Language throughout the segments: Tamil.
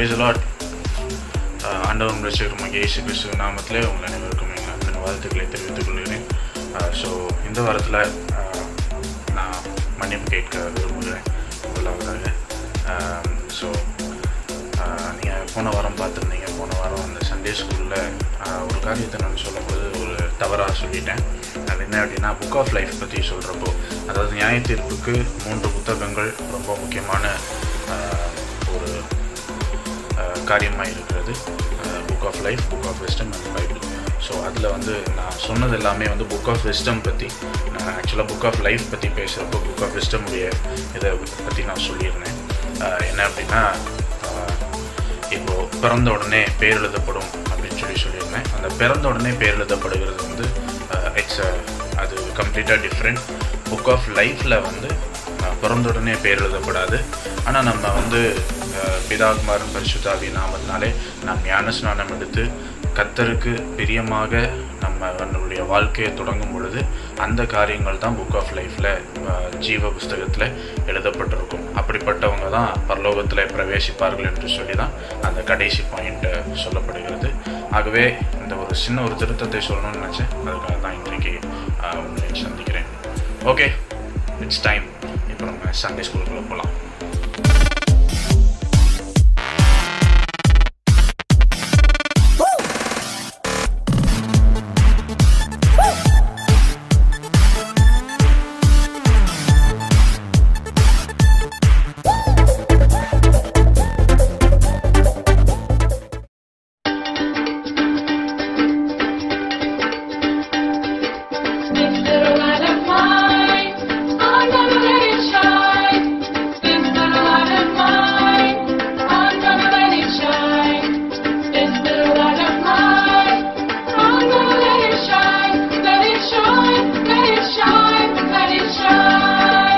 பிரைஸ் லாட் ஆண்டவன் ரசிகரமாக இயேசு கிறிஸ்துவ நாமத்திலே உங்கள் அனைவருக்கும் எங்கள் அன்பின் வாழ்த்துக்களை தெரிவித்துக் கொள்கிறேன் ஸோ இந்த வாரத்தில் நான் மன்னிப்பு கேட்க விரும்புகிறேன் முதலாவதாக ஸோ நீங்கள் போன வாரம் பார்த்துருந்தீங்க போன வாரம் அந்த சண்டே ஸ்கூலில் ஒரு காரியத்தை நான் சொல்லும்போது ஒரு தவறாக சொல்லிட்டேன் அது என்ன அப்படின்னா புக் ஆஃப் லைஃப் பற்றி சொல்கிறப்போ அதாவது நியாய தீர்ப்புக்கு மூன்று புத்தகங்கள் ரொம்ப முக்கியமான ஆஹ், ஒரு காரியமாக இருக்கிறது book of life book of wisdom and Bible so அதில் வந்து நான் சொன்னது எல்லாமே வந்து புக் ஆஃப் விஸ்டம் பற்றி நான் ஆக்சுவலாக புக் ஆஃப் லைஃப் பற்றி பேசுகிறப்போ புக் ஆஃப் விஸ்டம் உடைய இதை பற்றி நான் சொல்லியிருந்தேன் ஆஹ், என்ன அப்படின்னா ஆஹ், இப்போ பிறந்த உடனே பேர் எழுதப்படும் அப்படின்னு சொல்லி சொல்லியிருந்தேன் அந்த பிறந்த உடனே பேர் எழுதப்படுகிறது வந்து இட்ஸ் அது கம்ப்ளீட்டாக டிஃப்ரெண்ட் புக் ஆஃப் லைஃப்பில் வந்து அஹ், பிறந்த உடனே பேர் எழுதப்படாது ஆனால் நம்ம வந்து அஹ், பிதாகுமாரன் பரிசுத்தாவி நாமத்தினாலே நாம் ஞான ஸ்நானம் எடுத்து கத்தருக்கு பிரியமாக நம்ம நம்மளுடைய வாழ்க்கையை தொடங்கும் பொழுது அந்த காரியங்கள் தான் புக் ஆஃப் லைஃப்பில் ஜீவ புஸ்தகத்தில் எழுதப்பட்டிருக்கும் அப்படிப்பட்டவங்க தான் பரலோகத்தில் பிரவேசிப்பார்கள் என்று சொல்லி தான் அந்த கடைசி பாயிண்ட் சொல்லப்படுகிறது ஆகவே இந்த ஒரு சின்ன ஒரு திருத்தத்தை சொல்லணும்னு நினச்சேன் அதுக்காக தான் இன்றைக்கு ஆஹ், உங்களை சந்திக்கிறேன் ஓகே இட்ஸ் டைம் இப்போ நம்ம சண்டே ஸ்கூலுக்குள்ளே போகலாம் This little light of mine, I'm gonna let it shine. This little light of mine, I'm gonna let it shine. This little light of mine, I'm gonna let it shine. Let it shine, let it shine, let it shine.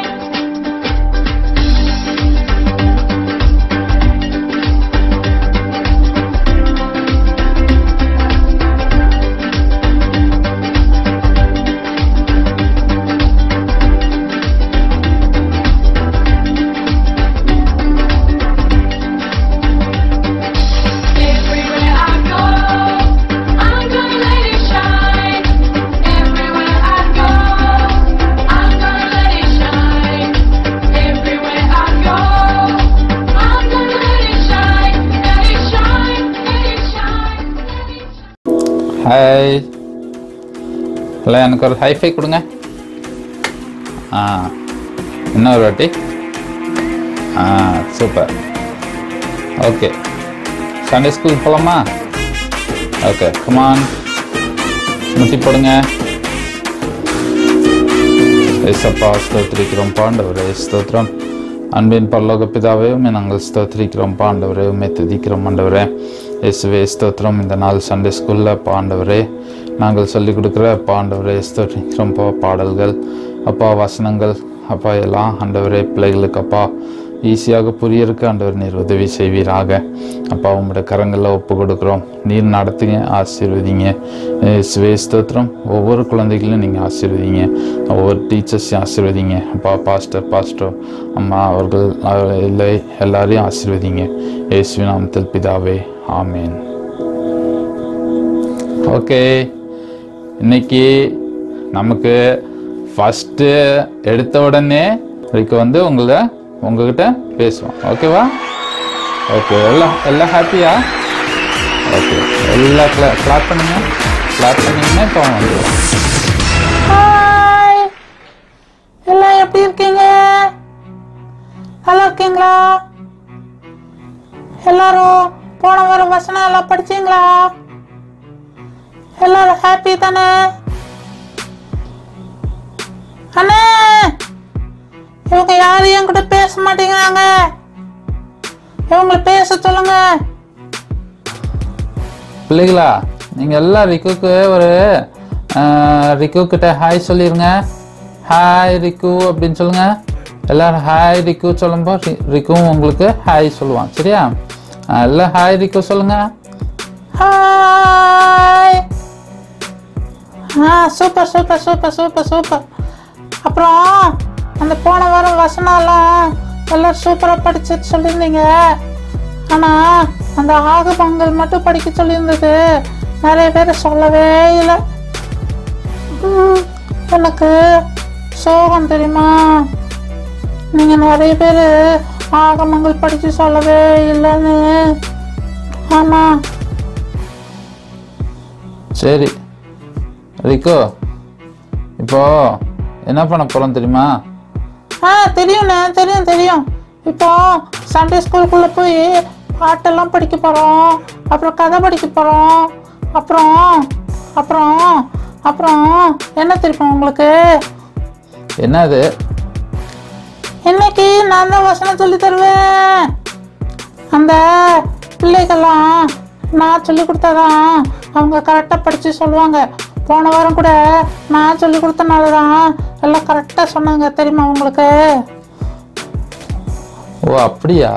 Everywhere I go, I'm gonna let it shine. Everywhere I go, I'm gonna let it shine. Everywhere I go, I'm gonna let it shine. Let it shine, let it shine, let it shine. Hi இல்லை எனக்கு ஒரு ஹைஃபை கொடுங்க ஆ இன்னொரு வாட்டி ஆ சூப்பர் ஓகே சண்டே ஸ்கூல் போகலாமா ஓகே கமான் முட்டி போடுங்க ஏசப்பா ஸ்தோத்திரிக்கிறோம் பாண்டவரே ஸ்தோத்திரம் அன்பின் பரலோக பிதாவே உம்மை நாங்கள் ஸ்தோத்திரிக்கிறோம் பாண்டவரே உண்மை துதிக்கிறோம் ஆண்டவரே இயேசுவே ஸ்தோத்திரம் இந்த நாள் சண்டே ஸ்கூலில் பாண்டவரே நாங்கள் சொல்லிக் கொடுக்குற பாண்டவரே ஸ்தோத்திரிக்கிறோம் பா பாடல்கள் அப்பா வசனங்கள் அப்பா எல்லாம் ஆண்டவரே பிள்ளைகளுக்கு அப்பா ஈஸியாக புரியறதுக்கு ஆண்டவர் நீர் உதவி செய்வீராக அப்பா உங்களோட கரங்களில் ஒப்பு கொடுக்குறோம் நீர் நடத்துங்க ஆசீர்வதிங்க இயேசுவே ஸ்தோத்திரம் ஒவ்வொரு குழந்தைகளையும் நீங்கள் ஆசீர்வதிங்க ஒவ்வொரு டீச்சர்ஸையும் ஆசீர்வதிங்க அப்பா பாஸ்டர் பாஸ்டர் அம்மா அவர்கள் அவர் இல்லை எல்லாரையும் ஆசீர்வதிங்க இயேசுவின் நாமத்தில் பிதாவே ஆமேன் ஓகே இன்னைக்கு நமக்கு ஃபஸ்ட்டு எடுத்த உடனே இதுக்கு வந்து உங்களை உங்ககிட்ட பேசுவோம் ஓகேவா ஓகே எல்லாம் எல்லாம் ஹாப்பியா ஓகே எல்லாம் கிளா கிளாப் பண்ணுங்க கிளாப் பண்ணீங்கன்னா இப்போ வந்துடுவோம் ஹாய் எல்லாம் எப்படி இருக்கீங்க நல்லா இருக்கீங்களா எல்லாரும் போன வாரம் வசனம் எல்லாம் படிச்சீங்களா எல்லாரும் ஹாப்பி தானே அண்ணே இவங்க யாரும் என்கிட்ட பேச மாட்டேங்கிறாங்க இவங்களை பேச சொல்லுங்க பிள்ளைகளா நீங்கள் எல்லாம் ரிக்குக்கு ஒரு அஹ், ரிக்கு கிட்ட ஹாய் சொல்லிடுங்க ஹாய் ரிக்கு அப்படின்னு சொல்லுங்க எல்லாரும் ஹாய் ரிக்கு சொல்லும்போது ரி- ரிக்குவும் உங்களுக்கு ஹாய் சொல்லுவான் சரியா அஹ், எல்லாம் ஹாய் ரிக்கு சொல்லுங்க ஹாய் ஆ super super super super super அப்புறம் அந்த போன வாரம் வசனம்லாம் எல்லாம் சூப்பராக படிச்சு சொல்லியிருந்தீங்க ஆனால் அந்த ஆகமங்கள் மட்டும் படிக்க சொல்லியிருந்தது நிறைய பேர் சொல்லவே இல்லை ம், எனக்கு சோகம் தெரியுமா நீங்க நிறைய பேர் ஆகமங்கள் படிச்சு சொல்லவே இல்லைன்னு ஆமா சரி ரிக்கோ இப்போ என்ன பண்ண போகிறோம் தெரியுமா ஆ தெரியுண்ணே தெரியும் தெரியும் இப்போ சண்டே ஸ்கூலுக்குள்ள போய் பாட்டெல்லாம் படிக்க போறோம் அப்புறம் கதை படிக்க போறோம் அப்புறம் அப்புறம் அப்புறம் என்ன தெரியுமா உங்களுக்கு என்னது இன்னைக்கு நான் தான் வசனம் சொல்லி தருவேன் அந்த பிள்ளைகள்லாம் நான் சொல்லி கொடுத்தாதான் அவங்க கரெக்டாக படித்து சொல்லுவாங்க போன வாரம் கூட நான் சொல்லி கொடுத்தனால தான் எல்லாம் கரெக்டாக சொன்னாங்க தெரியுமா உங்களுக்கு ஓ அப்படியா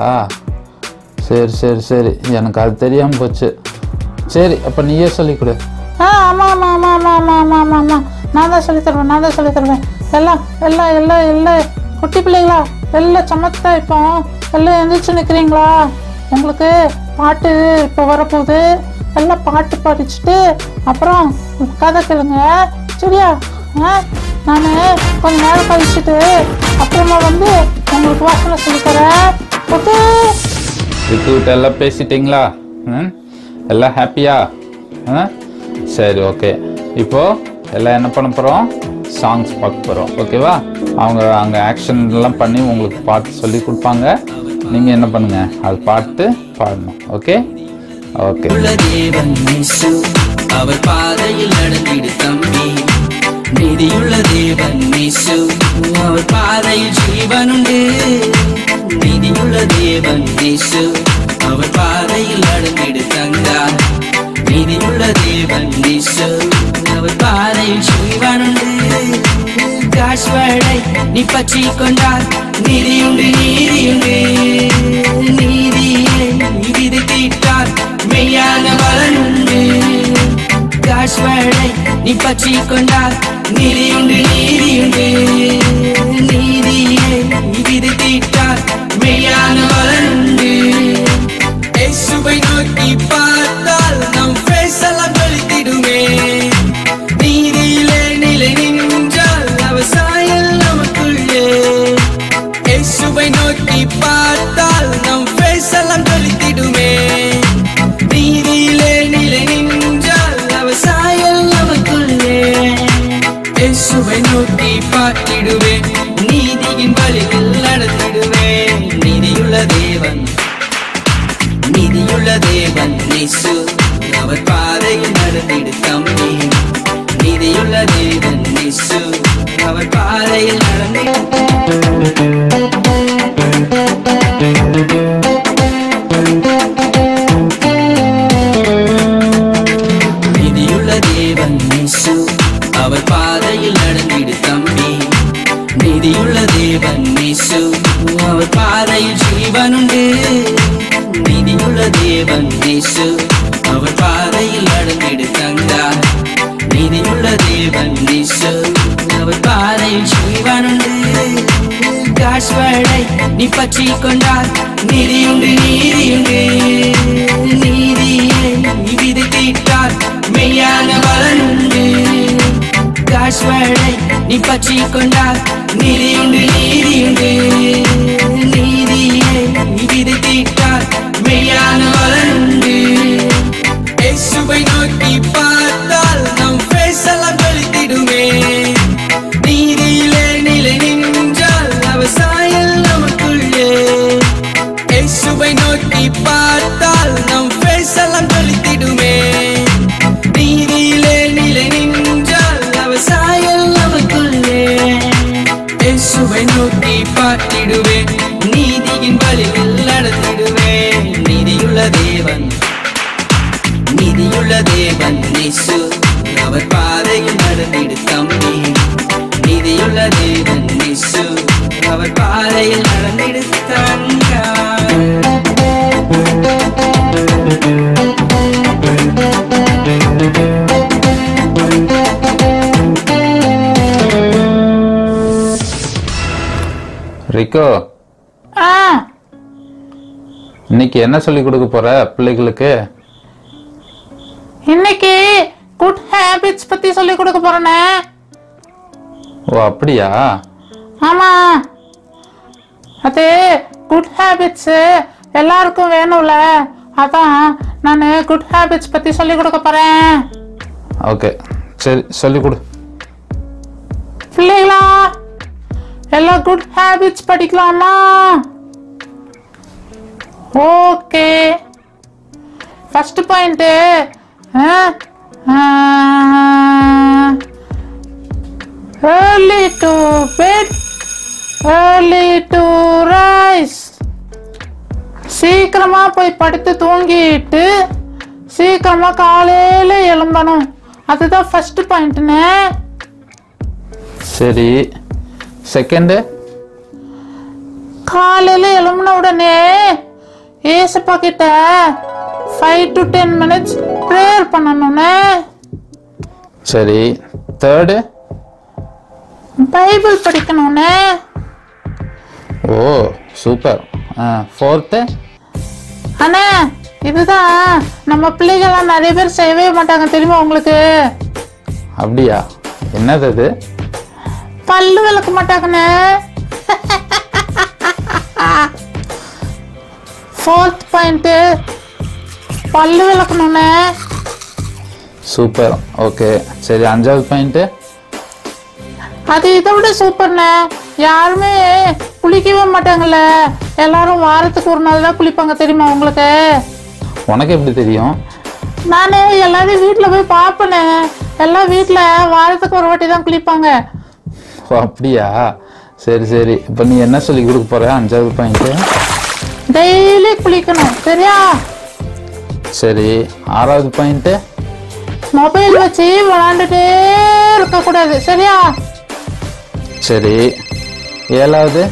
சரி சரி சரி எனக்கு அது தெரியாமல் போச்சு சரி அப்போ நீயே சொல்லிக் கொடு ஆ ஆமாம் ஆமாம் ஆமாம் ஆமாம் ஆமாம் ஆமாம் ஆமாம் ஆமாம் நான் தான் சொல்லி தருவேன் நான் தான் சொல்லி தருவேன் எல்லாம் எல்லாம் எல்லாம் எல்லாம் குட்டி பிள்ளைங்களா எல்லாம் சமத்தா இப்போ எல்லாம் எந்திரிச்சு நிற்கிறீங்களா உங்களுக்கு பாட்டு இப்போ வரப்போகுது எல்லாம் பாட்டு படிச்சுட்டு அப்புறம் கதை கேளுங்க சரியா ஆ நான் கொஞ்ச நேரம் கழிச்சுட்டு அப்புறமா வந்து உங்களுக்கு வாசனை சொல்லித் தரேன் ஓகே ரிக்குகிட்ட எல்லாம் பேசிட்டீங்களா ம் எல்லாம் ஹாப்பியா ஆ சரி ஓகே இப்போ எல்லாம் என்ன பண்ண போகிறோம் சாங்ஸ் பார்க்க போகிறோம் ஓகேவா அவங்க அங்கே ஆக்ஷன் எல்லாம் பண்ணி உங்களுக்கு பாட்டு சொல்லி கொடுப்பாங்க நீங்கள் என்ன பண்ணுங்க அது பாட்டு பாடணும் ஓகே ஓகே உள்ள தேவன் இயேசு அவர் பாதையில் நடந்திடு தம்பி நீதியுள்ள தேவன் இயேசு அவர் பாதையில் ஜீவனுண்டு நீதியுள்ள தேவன் இயேசு அவர் பாதையில் நடந்திடு தந்தார் நீதியுள்ள தேவன் இயேசு அவர் பாதையில் ஜீவனுண்டு காஷ்வடை நீ பற்றி கொண்டார் நீதியுண்டு நீதியுண்டு நீதியை விதித்திட்டார் மெய்யான பலனுண்டு காஷ்வடை நீ பற்றி கொண்டார் நீதியுண்டு நீதியுண்டு நீதியை விதித்திட்டார் மெய்யான பலனுண்டு இயேசுவை நோக்கி பார்த்தால் நம் ஃபேஸ் எல்லாம் கழித்திடுமே நீதியிலே நிலை நின்றால் அவர் சாயல் நமக்குள்ளே இயேசுவை நோக்கி பார்த்தால் நம் ஃபேஸ் எல்லாம் கழித்திடுமே நீதியிலே நிலை நின்றால் அவர் சாயல் நமக்குள்ளே இயேசுவை நோக்கி பார்த்திடுவேன் நீதியின் வழியில் நடத்திடுவேன் நீதியுள்ள தேவன் நீதியுள்ள தேவன் இயேசு அவர் பாதையில் நடந்திடு தம்பி நீதியுள்ள தேவன் இயேசு அவர் பாதையில் நடந்திடு நீதியுள்ள தேவன் இயேசு அவர் பாதையில் நடந்திடு தம்பி நீதியுள்ள தேவன் இயேசு அவர் பாதையில் ஜீவனுண்டு நீதியுள்ள தேவன் இயேசு அவர் பாதையில் நடந்திடு தந்தார் நீதியுள்ள தேவன் இயேசு அவர் பாதையில் ஜீவனுண்டு காஷ்வடை நீ பற்றி கொண்டார் நீதியுண்டு நீதியுண்டு நீதியை விதித்திட்டார் மெய்யான பலனுண்டு காஷ்வடை நீ பற்றி கொண்டார் நீதியுண்டு நீதியுண்டு நீதியை விதித்திட்டார் மெய்யான பலனுண்டு இயேசுவை நோக்கி பார்த்தால் நம் ஃபேஸ் எல்லாம் கழித்திடுமே நீதியிலே நிலை நின்றால் அவர் சாயல் நமக்குள்ளே இயேசுவை நோக்கி பார்த்தால் நம் ஃபேஸ் எல்லாம் கழித்திடுமே நீதியிலே நிலை நின்றால் அவர் சாயல் நமக்குள்ளே இயேசுவை நோக்கி பார்த்திடுவேன் நீதியின் வழியில் நடத்திடுவேன் நீதியுள்ள தேவன் நீதியுள்ள தேவன் இயேசு அவர் பாதையில் நடந்திடு தம்பி நீதியுள்ள தேவன் இயேசு அவர் பாதையில் நடந்திடு தந்தார் ரிக்கோ ஆ இன்னைக்கு என்ன சொல்லி கொடுக்க போற பிள்ளைகளுக்கு இன்னைக்கு குட் ஹேபிட்ஸ் பத்தி சொல்லி கொடுக்க போறேனே ஓ அப்படியா ஆமா அது குட் ஹேபிட்ஸ் எல்லாருக்கும் வேணும்ல அதான் நான் குட் ஹேபிட்ஸ் பத்தி சொல்லி கொடுக்க போறேன் ஓகே சரி சொல்லி கொடு பிள்ளைகளா எல்லாம் குட் ஹேபிட்ஸ் படிக்கலாமா okay first point early to bed early to rise சீக்கிரமா போய் படுத்து தூங்கிட்டு சீக்கிரமா காலையில எழும்பணும் அதுதான் ஃபர்ஸ்ட் பாயிண்ட்னு சரி செகண்டு காலையில எழும்பின உடனே ஏசப்பா கிட்ட five to ten minutes prayer பண்ணணும்னு சரி தேர்டு பைபிள் படிக்கணும்னு ஓ சூப்பர் ஆ ஃபோர்த்து அண்ணா இதுதான் நம்ம பிள்ளைகள்லாம் நிறைய பேர் செய்யவே மாட்டாங்க தெரியுமா உங்களுக்கு அப்படியா என்னது அது பல்லு விளக்க மாட்டாங்கண்ணே ஃபோர்த் பாயிண்ட்டு பல்லு விளக்கணும்னு சூப்பர் ஓகே சரி அஞ்சாவது பாயிண்ட்டு அது இதை விட சூப்பர்ண்ணே யாருமே குளிக்கவே மாட்டாங்கல்ல எல்லாரும் வாரத்துக்கு ஒரு நாள் தான் குளிப்பாங்க தெரியுமா உங்களுக்கு உனக்கு எப்படி தெரியும் நானே எல்லாரும் வீட்டில் போய் பார்ப்பேனே எல்லாம் வீட்டில் வாரத்துக்கு ஒரு வாட்டி தான் குளிப்பாங்க ஓ அப்படியா சரி சரி இப்போ நீ என்ன சொல்லி கொடுக்க போற அஞ்சாவது பாயிண்ட்டு டெய்லி குளிக்கணும் சரியா சரி ஆறாவது பாயிண்ட்டு மொபைல் வச்சு விளாண்டுட்டே இருக்கக்கூடாது சரியா சரி ஏழாவது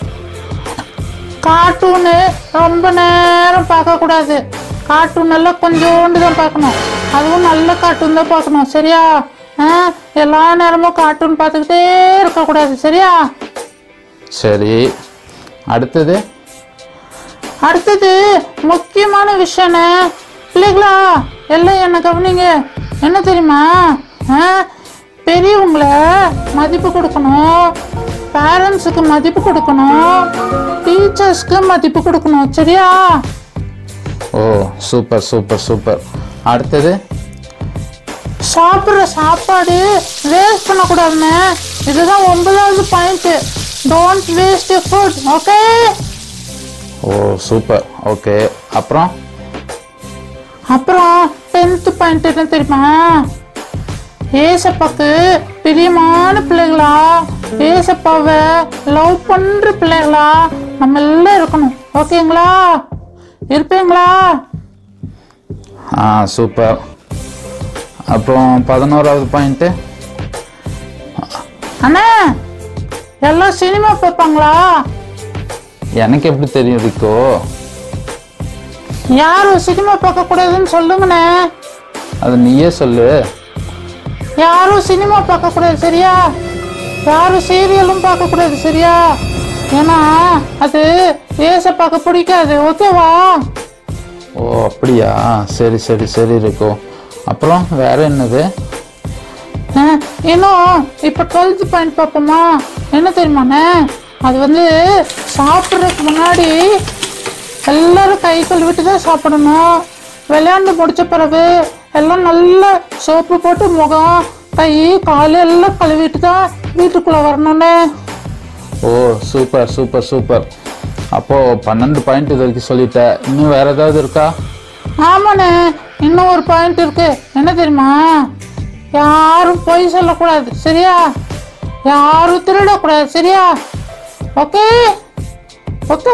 கார்ட்டூனு ரொம்ப நேரம் பார்க்கக்கூடாது கார்ட்டூன் எல்லாம் கொஞ்சோண்டு தான் பார்க்கணும் அதுவும் நல்ல கார்ட்டூன் தான் பார்க்கணும் சரியா ஆ எல்லா நேரமும் கார்ட்டூன் பார்த்துக்கிட்டே இருக்கக்கூடாது சரியா சரி அடுத்தது அடுத்தது முக்கியமான விஷயம்னு பிள்ளைகளா எல்லாம் என்ன கவனிங்க என்ன தெரியுமா ஆ பெரியவங்கள மதிப்பு கொடுக்கணும் பேரண்ட்ஸுக்கு மதிப்பு கொடுக்கணும் டீச்சர்ஸ்க்கு மதிப்பு கொடுக்கணும் சரியா ஓ சூப்பர் சூப்பர் சூப்பர் அடுத்தது சாப்பிட்ற சாப்பாடு வேஸ்ட் பண்ணக்கூடாதுன்னு இதுதான் ஒன்பதாவது point don't waste food okay oh super okay அப்புறம் அப்புறம் டென்த் பாயிண்ட் என்ன தெரியுமா ஏசப்பாக்கு பிரியமான பிள்ளைகளா ஏசப்பாவை லவ் பண்ற பிள்ளைகளா நம்ம எல்லாம் இருக்கணும் ஓகேங்களா இருப்பீங்களா ஆ சூப்பர் அப்புறம் பதினோராவது பாயிண்ட்டு அண்ணா எல்லாம் சினிமா பார்ப்பாங்களா எனக்கு எப்படி தெரியும் ரிக்கோ யாரும் சினிமா பார்க்க கூடாதுன்னு சொல்லுங்கண்ணே அது நீயே சொல்லு யாரும் சினிமா பார்க்க கூடாது சரியா யாரும் சீரியலும் பார்க்க கூடாது சரியா ஏன்னா அது ஏச பார்க்க பிடிக்காது ஓகேவா ஓ அப்படியா சரி சரி சரி ரிக்கோ அப்புறம் வேற என்னது அஹ், இன்னும் இப்போ டுவெல்த் பாயிண்ட் பார்ப்போமா என்ன தெரியுமாண்ணே அது வந்து சாப்பிட்றதுக்கு முன்னாடி எல்லாரும் கை கழுவிட்டு தான் சாப்பிடணும் விளையாண்டு முடிச்ச பிறகு எல்லாம் நல்லா சோப்பு போட்டு முகம் கை கால் எல்லாம் கழுவிட்டு தான் வீட்டுக்குள்ளே வரணும்னு ஓ சூப்பர் சூப்பர் சூப்பர் அப்போ பன்னெண்டு பாயிண்ட் இது வரைக்கும் சொல்லிட்ட இன்னும் வேற ஏதாவது இருக்கா ஆமாண்ணே இன்னும் ஒரு பாயிண்ட் இருக்கு என்ன தெரியுமா யாரும் பொய் சொல்லக்கூடாது சரியா யாரும் திருடக்கூடாது சரியா ஓகே ஓகே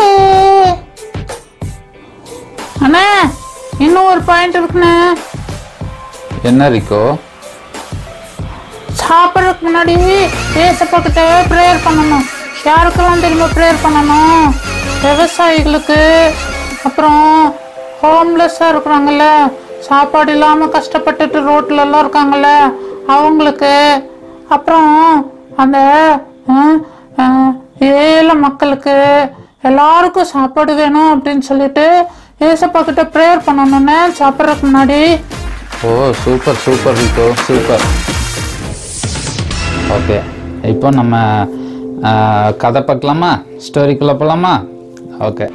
அண்ணே இன்னும் ஒரு பாயிண்ட் இருக்குண்ணே என்ன ரிக்கோ சாப்பிட்றதுக்கு முன்னாடி ஏசப்பாக்கிட்ட ப்ரேயர் பண்ணணும் யாருக்கெல்லாம் தெரியுமா ப்ரேயர் பண்ணணும் விவசாயிகளுக்கு அப்புறம் ஹோம்லெஸ்ஸாக இருக்கிறாங்கல்ல சாப்பாடு இல்லாமல் கஷ்டப்பட்டுட்டு ரோட்ல எல்லாம் இருக்காங்கல்ல அவங்களுக்கு அப்புறம் அந்த அஹ், அஹ், ஏழை மக்களுக்கு எல்லாருக்கும் சாப்பாடு வேணும் அப்படின்னு சொல்லிட்டு ஏசப்பா கிட்ட ப்ரேயர் பண்ணணும்னு சாப்பிட்றதுக்கு முன்னாடி ஓ சூப்பர் சூப்பர் ரிக்கோ சூப்பர் ஓகே இப்போ நம்ம ஆ, கதை பார்க்கலாமா ஸ்டோரிக்குள்ளே போகலாமா ஓகே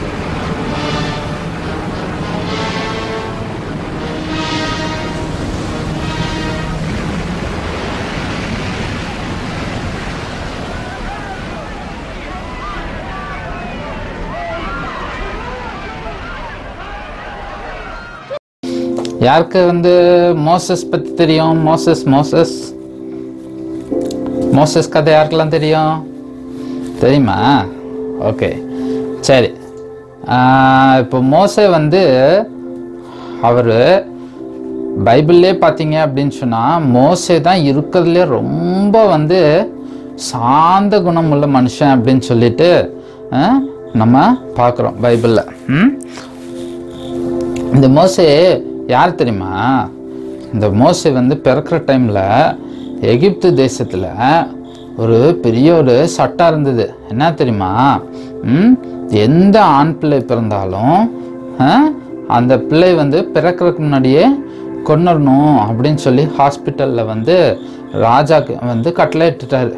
யாருக்கு வந்து மோசஸ் பற்றி தெரியும் மோசஸ் மோசஸ் மோசஸ் கதை யாருக்கெல்லாம் தெரியும் தெரியுமா ஓகே சரி ஆஹ் இப்போ மோசே வந்து அவர் பைபிள்லே பார்த்தீங்க அப்படின்னு சொன்னால் மோசே தான் இருக்கிறதுலே ரொம்ப வந்து சாந்த குணம் உள்ள மனுஷன் அப்படின்னு சொல்லிட்டு ஆஹ் நம்ம பார்க்குறோம் பைபிளில் ம் இந்த மோசே யார் தெரியுமா இந்த மோசே வந்து பிறக்கிற டைமில் எகிப்து தேசத்தில் ஒரு பெரிய ஒரு சட்டம் இருந்தது என்ன தெரியுமா ம், எந்த ஆண் பிள்ளை பிறந்தாலும் ஆ, அந்த பிள்ளை வந்து பிறக்கிறதுக்கு முன்னாடியே கொண்டுடணும் அப்படின்னு சொல்லி ஹாஸ்பிட்டலில் வந்து ராஜாக்கு வந்து கட்டளை இட்டுட்டாரு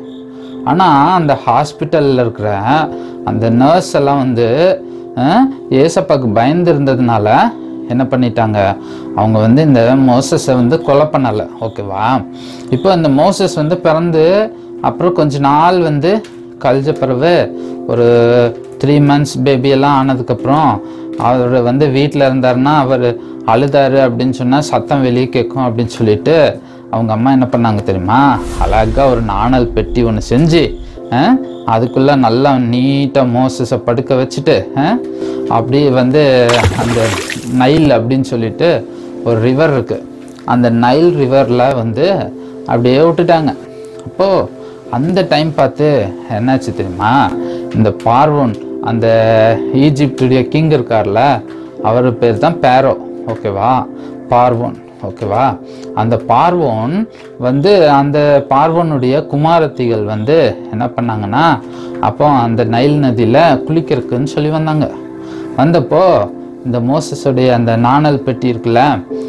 ஆனால் அந்த ஹாஸ்பிட்டலில் இருக்கிற அந்த நர்ஸ் எல்லாம் வந்து அஹ், ஏசப்பாக்கு பயந்து இருந்ததுனால என்ன பண்ணிட்டாங்க அவங்க வந்து இந்த மோசஸை வந்து கொலை பண்ணலை ஓகேவா இப்போ இந்த மோசஸ் வந்து பிறந்து அப்புறம் கொஞ்ச நாள் வந்து கழிஞ்ச பிறகு ஒரு த்ரீ மந்த்ஸ் பேபி எல்லாம் ஆனதுக்கப்புறம் அவர் வந்து வீட்டில் இருந்தாருன்னா அவர் அழுதாரு அப்படின்னு சொன்னால் சத்தம் வெளியே கேட்கும் அப்படின்னு சொல்லிட்டு அவங்க அம்மா என்ன பண்ணாங்க தெரியுமா அழகாக ஒரு நாணல் பெட்டி ஒன்று செஞ்சு அஹ், அதுக்குள்ள நல்லா நீட்டாக மோசஸை படுக்க வச்சுட்டு அஹ், அப்படியே வந்து அந்த நைல் அப்படின்னு சொல்லிட்டு ஒரு ரிவர் இருக்கு அந்த நைல் ரிவரில் வந்து அப்படியே விட்டுட்டாங்க அப்போது அந்த டைம் பார்த்து என்னாச்சு தெரியுமா இந்த பார்வோன் அந்த ஈஜிப்டுடைய கிங் இருக்கார்ல அவர் பேர் தான் பேரோ ஓகேவா பார்வோன் ஓகேவா அந்த பார்வோன் வந்து அந்த பார்வோனுடைய குமாரத்திகள் வந்து என்ன பண்ணாங்கன்னா அப்போ அந்த நைல் நதியில் குளிக்கிறதுக்குன்னு சொல்லி வந்தாங்க வந்தப்போ இந்த மோசஸுடைய அந்த நாணல் பெட்டி இருக்குல்ல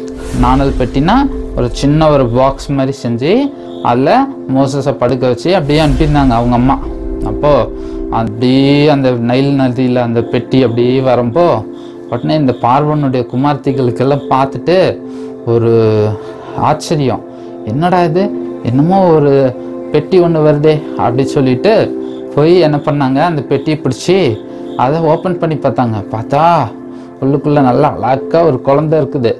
நாணல் பெட்டினா ஒரு சின்ன ஒரு பாக்ஸ் மாதிரி செஞ்சு அதில் மோசஸை படுக்க வச்சு அப்படியே அனுப்பியிருந்தாங்க அவங்க அம்மா அப்போது அப்படியே அந்த நைல் நதியில் அந்த பெட்டி அப்படியே வரப்போ உடனே இந்த பார்வனுடைய குமார்த்திகளுக்கெல்லாம் பார்த்துட்டு ஒரு ஆச்சரியம் என்னடா இது என்னமோ ஒரு பெட்டி ஒன்று வருதே அப்படி சொல்லிட்டு போய் என்ன பண்ணாங்க அந்த பெட்டியை பிடிச்சி அதை ஓப்பன் பண்ணி பார்த்தாங்க பார்த்தா உள்ளுக்குள்ளே நல்லா அழகா ஒரு குழந்தை இருக்குது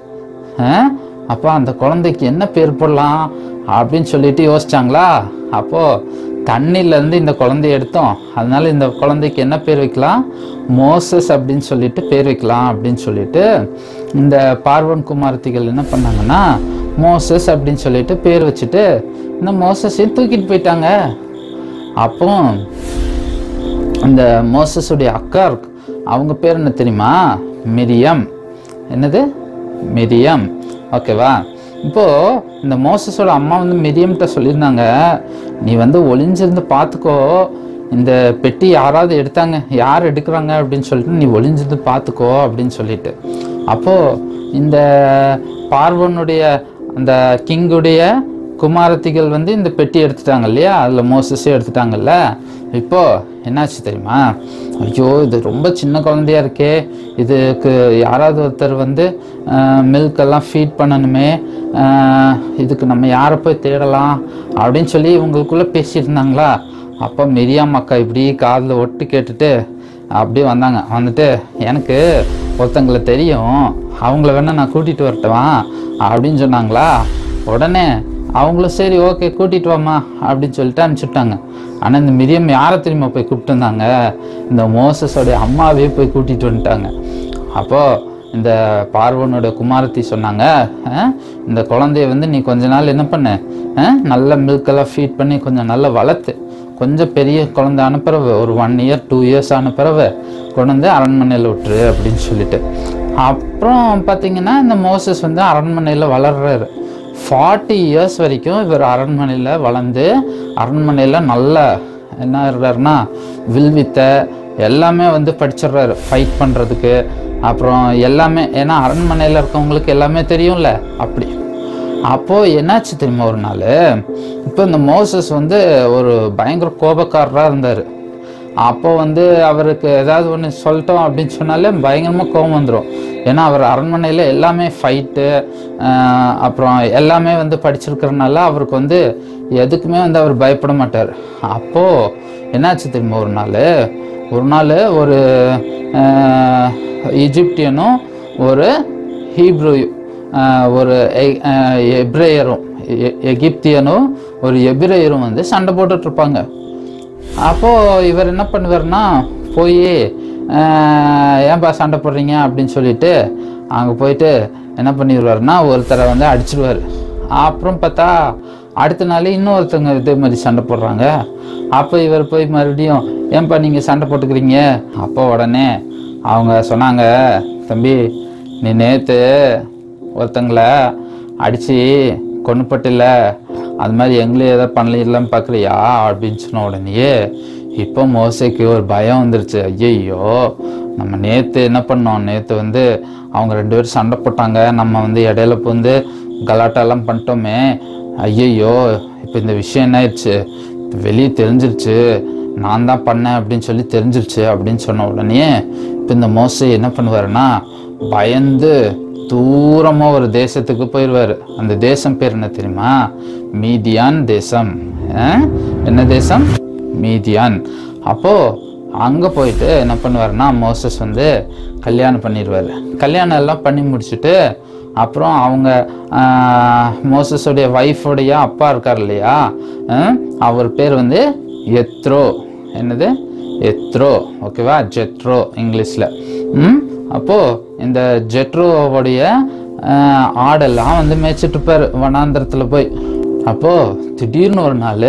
அப்போ அந்த குழந்தைக்கு என்ன பேர் போடலாம் அப்படின்னு சொல்லிட்டு யோசிச்சாங்களா அப்போது தண்ணியிலேருந்து இந்த குழந்தைய எடுத்தோம் அதனால இந்த குழந்தைக்கு என்ன பேர் வைக்கலாம் மோசஸ் அப்படின்னு சொல்லிட்டு பேர் வைக்கலாம் அப்படின்னு சொல்லிட்டு இந்த பார்வன் குமாரத்திகள் என்ன பண்ணாங்கன்னா மோசஸ் அப்படின்னு சொல்லிட்டு பேர் வச்சுட்டு இந்த மோசஸையும் தூக்கிட்டு போயிட்டாங்க அப்போ இந்த மோசஸுடைய அக்கா இருக்கு அவங்க பேர் என்ன தெரியுமா மிரியம் என்னது மிரியம் ஓகேவா இப்போ இந்த மோசஸோட அம்மா வந்து மிரியம்கிட்ட சொல்லியிருந்தாங்க நீ வந்து ஒளிஞ்சிருந்து பார்த்துக்கோ இந்த பெட்டி யாராவது எடுத்தாங்க யார் எடுக்கிறாங்க அப்படின்னு சொல்லிட்டு நீ ஒளிஞ்சிருந்து பார்த்துக்கோ அப்படின்னு சொல்லிட்டு அப்போது இந்த பார்வனுடைய அந்த கிங்குடைய குமாரத்திகள் வந்து இந்த பெட்டி எடுத்துட்டாங்க இல்லையா அதில் மோசஸே எடுத்துட்டாங்கல்ல இப்போ என்னாச்சு தெரியுமா ஐயோ இது ரொம்ப சின்ன குழந்தையா இருக்கே இதுக்கு யாராவது ஒருத்தர் வந்து மில்க் எல்லாம் ஃபீட் பண்ணணுமே ஆஹ், இதுக்கு நம்ம யாரை போய் தேடலாம் அப்படின்னு சொல்லி இவங்களுக்குள்ள பேசியிருந்தாங்களா அப்போ மிரியாம் அக்கா இப்படி காதில் ஒட்டு கேட்டுட்டு அப்படியே வந்தாங்க வந்துட்டு எனக்கு ஒருத்தங்களை தெரியும் அவங்கள வேணா நான் கூட்டிகிட்டு வரட்டுமா அப்படின்னு சொன்னாங்களா உடனே அவங்களும் சரி ஓகே கூட்டிகிட்டு வாம்மா அப்படின்னு சொல்லிட்டு அனுப்பிச்சுட்டாங்க ஆனால் இந்த மிரியம் யாரை திரும்ப போய் கூப்பிட்டு வந்தாங்க இந்த மோசஸோடைய அம்மாவே போய் கூட்டிகிட்டு வந்துட்டாங்க அப்போது இந்த பார்வனோட குமாரத்தி சொன்னாங்க "அஹ், இந்த குழந்தைய வந்து நீ கொஞ்ச நாள் என்ன பண்ணு அஹ், நல்ல மில்கெல்லாம் ஃபீட் பண்ணி கொஞ்சம் நல்லா வளர்த்து கொஞ்சம் பெரிய குழந்தை ஆன பிறகு ஒரு ஒன் இயர் டூ இயர்ஸ் ஆன பிறகு கொண்டு வந்து அரண்மனையில் விட்டுரு அப்படின்னு சொல்லிட்டு அப்புறம் பார்த்தீங்கன்னா இந்த மோசஸ் வந்து அரண்மனையில் வளர்றாரு ஃபார்ட்டி இயர்ஸ் வரைக்கும் இவர் அரண்மனையில் வளர்ந்து அரண்மனையில் நல்ல என்ன இருக்கிறாருன்னா வில்வித்தை எல்லாமே வந்து படிச்சிடுறாரு ஃபைட் பண்ணுறதுக்கு அப்புறம் எல்லாமே ஏன்னா அரண்மனையில் இருக்கவங்களுக்கு எல்லாமே தெரியும்ல அப்படி அப்போது என்னாச்சு தெரியுமா ஒரு நாள் இப்போ இந்த மோசஸ் வந்து ஒரு பயங்கர கோபக்காரராக இருந்தார் அப்போ வந்து அவருக்கு ஏதாவது ஒன்று சொல்லிட்டோம் அப்படின்னு சொன்னாலே பயங்கரமாக கோபம் வந்துடும் ஏன்னா அவர் அரண்மனையில் எல்லாமே ஃபைட்டு அப்புறம் எல்லாமே வந்து படிச்சிருக்கிறனால அவருக்கு வந்து எதுக்குமே வந்து அவர் பயப்பட மாட்டார் அப்போது என்னாச்சு தெரியுமா ஒரு நாள் ஒரு நாள் ஒரு ஆஹ், எஜிப்தியனும் ஒரு ஹீப்ரூயும் ஆஹ், ஒரு எ- ஆஹ், எப்ரேயரும் எ- எகிப்தியனும் ஒரு எபிரேயரும் வந்து சண்டை போட்டுட்டு இருப்பாங்க அப்போது இவர் என்ன பண்ணுவார்னா போய் ஏன்பா சண்டை போடுறீங்க அப்படின்னு சொல்லிட்டு அங்கே போயிட்டு என்ன பண்ணிடுவாருன்னா ஒருத்தரை வந்து அடிச்சிடுவார் அப்புறம் பார்த்தா அடுத்த நாள் இன்னொருத்தவங்க இதே மாதிரி சண்டை போடுறாங்க அப்போ இவர் போய் மறுபடியும் ஏன்பா நீங்கள் சண்டை போட்டுக்கிறீங்க அப்போ உடனே அவங்க சொன்னாங்க தம்பி நீ நேற்று ஒருத்தங்களை அடித்து கொண்டுப்பட்டில்ல அது மாதிரி எங்களையும் எதாவது பண்ணலாம் பார்க்குறியா அப்படின்னு சொன்ன உடனேயே இப்போ மோசைக்கு ஒரு பயம் வந்துருச்சு ஐயையோ நம்ம நேற்று என்ன பண்ணோம் நேற்று வந்து அவங்க ரெண்டு பேரும் சண்டை போட்டாங்க நம்ம வந்து இடையில வந்து கலாட்டாலாம் பண்ணிட்டோமே ஐயையோ இப்போ இந்த விஷயம் என்ன ஆயிடுச்சு வெளியே தெரிஞ்சிருச்சு நான் தான் பண்ணேன் அப்படின்னு சொல்லி தெரிஞ்சிருச்சு அப்படின்னு சொன்ன உடனே இப்போ இந்த மோசை என்ன பண்ணுவாருன்னா பயந்து தூரமாக ஒரு தேசத்துக்கு போயிடுவார் அந்த தேசம் பேர் என்ன தெரியுமா மீதியான் தேசம் அஹ்? என்ன தேசம் மீதியான் அப்போது அங்கே போயிட்டு என்ன பண்ணுவாருன்னா மோசஸ் வந்து கல்யாணம் பண்ணிடுவார் கல்யாணம் எல்லாம் பண்ணி முடிச்சுட்டு அப்புறம் அவங்க ஆஹ், மோசஸுடைய ஒய்ஃபுடைய அப்பா இருக்கார் இல்லையா அஹ், அவர் பேர் வந்து எத்ரோ என்னது எத்ரோ ஓகேவா ஜெத்ரோ இங்கிலீஷில் ம் அப்போது இந்த ஜெட்ரோவுடைய ஆஹ், ஆடெல்லாம் வந்து மேய்ச்சிட்டு இருப்பார் வனாந்திரத்தில் போய் அப்போது திடீர்னு ஒரு நாள்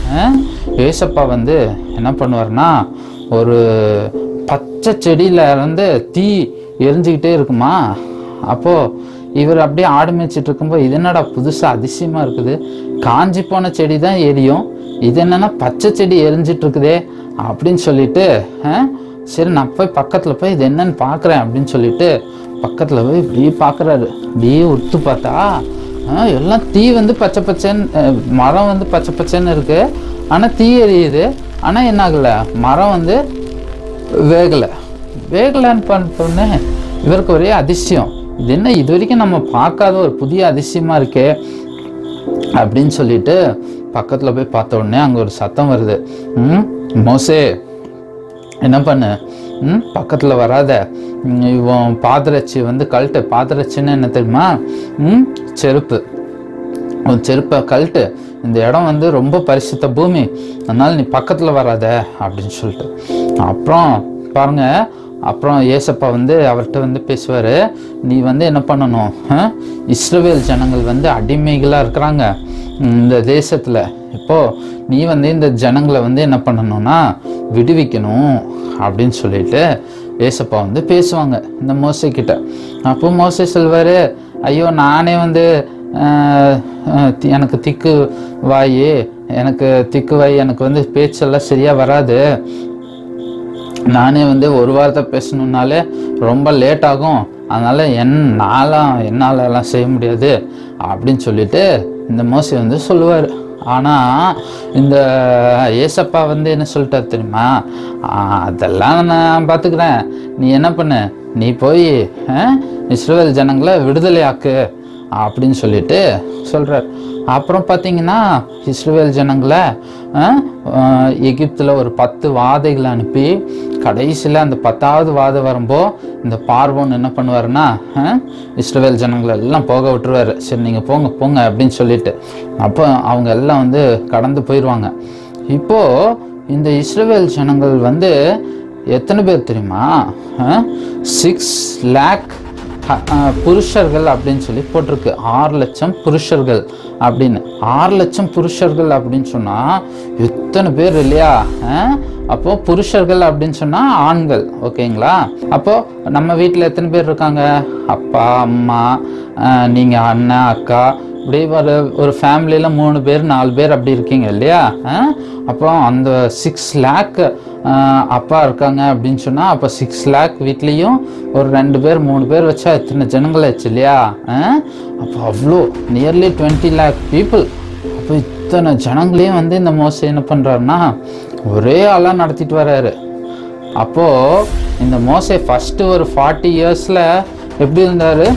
ஏசப்பா வந்து என்ன பண்ணுவார்னா ஒரு பச்சை செடியில இருந்து தீ எரிஞ்சுக்கிட்டே இருக்குமா அப்போது இவர் அப்படியே ஆடு மேய்ச்சிட்டு இருக்கும்போது இது என்னடா புதுசாக அதிசயமாக இருக்குது காஞ்சி போன செடி தான் எரியும் இது என்னன்னா பச்சை செடி எரிஞ்சிட்டு இருக்குதே அப்படின்னு சொல்லிட்டு ஆஹ், சரி நான் போய் பக்கத்தில் போய் இது என்னன்னு பார்க்குறேன் அப்படின்னு சொல்லிட்டு பக்கத்தில் போய் இப்படி பார்க்குறாரு இப்படியே உத்து பார்த்தா ஆஹ், எல்லாம் தீ வந்து பச்சை பச்சைன்னு அஹ், மரம் வந்து பச்சை பச்சைன்னு இருக்கு ஆனால் தீ எரியுது ஆனால் என்ன ஆகலை மரம் வந்து வேகலை வேகலைன்னு பண்ணோடனே இவருக்கு ஒரே அதிசயம் இது என்ன இது வரைக்கும் நம்ம பார்க்காத ஒரு புதிய அதிசயமா இருக்கே அப்படின்னு சொல்லிட்டு பக்கத்தில் போய் பார்த்த உடனே அங்கே ஒரு சத்தம் வருது ம் மோசே என்ன பண்ணு ம் பக்கத்தில் வராத ம், இவன் பாதரட்சி வந்து கழட்டு பாதரட்சின்னு என்ன தெரியுமா ம் செருப்பு உன் செருப்பை கழட்டு இந்த இடம் வந்து ரொம்ப பரிசுத்த பூமி அதனால நீ பக்கத்தில் வராத அப்படின்னு சொல்லிட்டு அப்புறம் பாருங்க அப்புறம் ஏசப்பா வந்து அவர்கிட்ட வந்து பேசுவார் நீ வந்து என்ன பண்ணணும் ஆ? இஸ்ரவேல் ஜனங்கள் வந்து அடிமைகளாக இருக்கிறாங்க இந்த தேசத்தில் இப்போது நீ வந்து இந்த ஜனங்களை வந்து என்ன பண்ணணும்னா விடுவிக்கணும் அப்படின்னு சொல்லிட்டு ஏசப்பா வந்து பேசுவாங்க இந்த மோசை கிட்ட அப்போ மோசை சொல்வார் ஐயோ நானே வந்து ஆஹ், ஆஹ், தி- எனக்கு திக்கு வாய் எனக்கு திக்கு வாய் எனக்கு வந்து பேச்செல்லாம் சரியாக வராது நானே வந்து ஒரு வாரத்தை பேசணுன்னாலே ரொம்ப லேட் ஆகும் அதனால் என் நாளாம் என்னால் எல்லாம் செய்ய முடியாது அப்படின்னு சொல்லிட்டு இந்த மோசி வந்து சொல்லுவார் ஆனால் இந்த ஏசப்பா வந்து என்ன சொல்லிட்டார் தெரியுமா "ஆ, அதெல்லாம் நான் பார்த்துக்கிறேன் நீ என்ன பண்ணு நீ போய் ஆஹ், இஸ்ரவேல் ஜனங்களை விடுதலையாக்கு அப்படின்னு சொல்லிட்டு சொல்கிறார் அப்புறம் பார்த்தீங்கன்னா இஸ்ரவேல் ஜனங்களை எகிப்தில் ஒரு பத்து வாதைகளை அனுப்பி கடைசியில் அந்த பத்தாவது வாதம் வரும்போ இந்த பார்வோன் என்ன பண்ணுவாருன்னா ஆஹ், இஸ்ரவேல் ஜனங்களை எல்லாம் போக விட்டுருவாரு சரி நீங்கள் போங்க போங்க அப்படின்னு சொல்லிட்டு அப்போ அவங்க எல்லாம் வந்து கடந்து போயிடுவாங்க இப்போது இந்த இஸ்ரவேல் ஜனங்கள் வந்து எத்தனை பேர் தெரியுமா சிக்ஸ் லேக் புருஷர்கள் அப்படின்னு சொல்லி போட்டிருக்கு ஆறு லட்சம் புருஷர்கள் அப்படின்னு ஆறு லட்சம் புருஷர்கள் அப்படின்னு சொன்னால் எத்தனை பேர் இல்லையா அஹ்? அப்போது புருஷர்கள் அப்படின்னு சொன்னால் ஆண்கள் ஓகேங்களா அப்போது நம்ம வீட்டில் எத்தனை பேர் இருக்காங்க அப்பா அம்மா நீங்கள் அண்ணன் அக்கா இப்படி ஒரு ஒரு ஃபேமிலியில் மூணு பேர் நாலு பேர் அப்படி இருக்கீங்க இல்லையா அஹ்? அப்போ அந்த சிக்ஸ் லேக் அப்பா இருக்காங்க அப்படின்னு சொன்னால் அப்போ சிக்ஸ் லேக் வீட்லேயும் ஒரு ரெண்டு பேர் மூணு பேர் வச்சா எத்தனை ஜனங்கள் ஆச்சு இல்லையா அஹ்? அப்போ அவ்வளோ நியர்லி டுவெண்ட்டி லேக் பீப்புள் அப்போ இத்தனை ஜனங்களையும் வந்து இந்த மோசம் என்ன பண்ணுறாருன்னா ஒரே ஆளாக நடத்திட்டு வர்றாரு அப்போது இந்த மோசை ஃபஸ்ட்டு ஒரு ஃபார்ட்டி இயர்ஸில் எப்படி இருந்தார்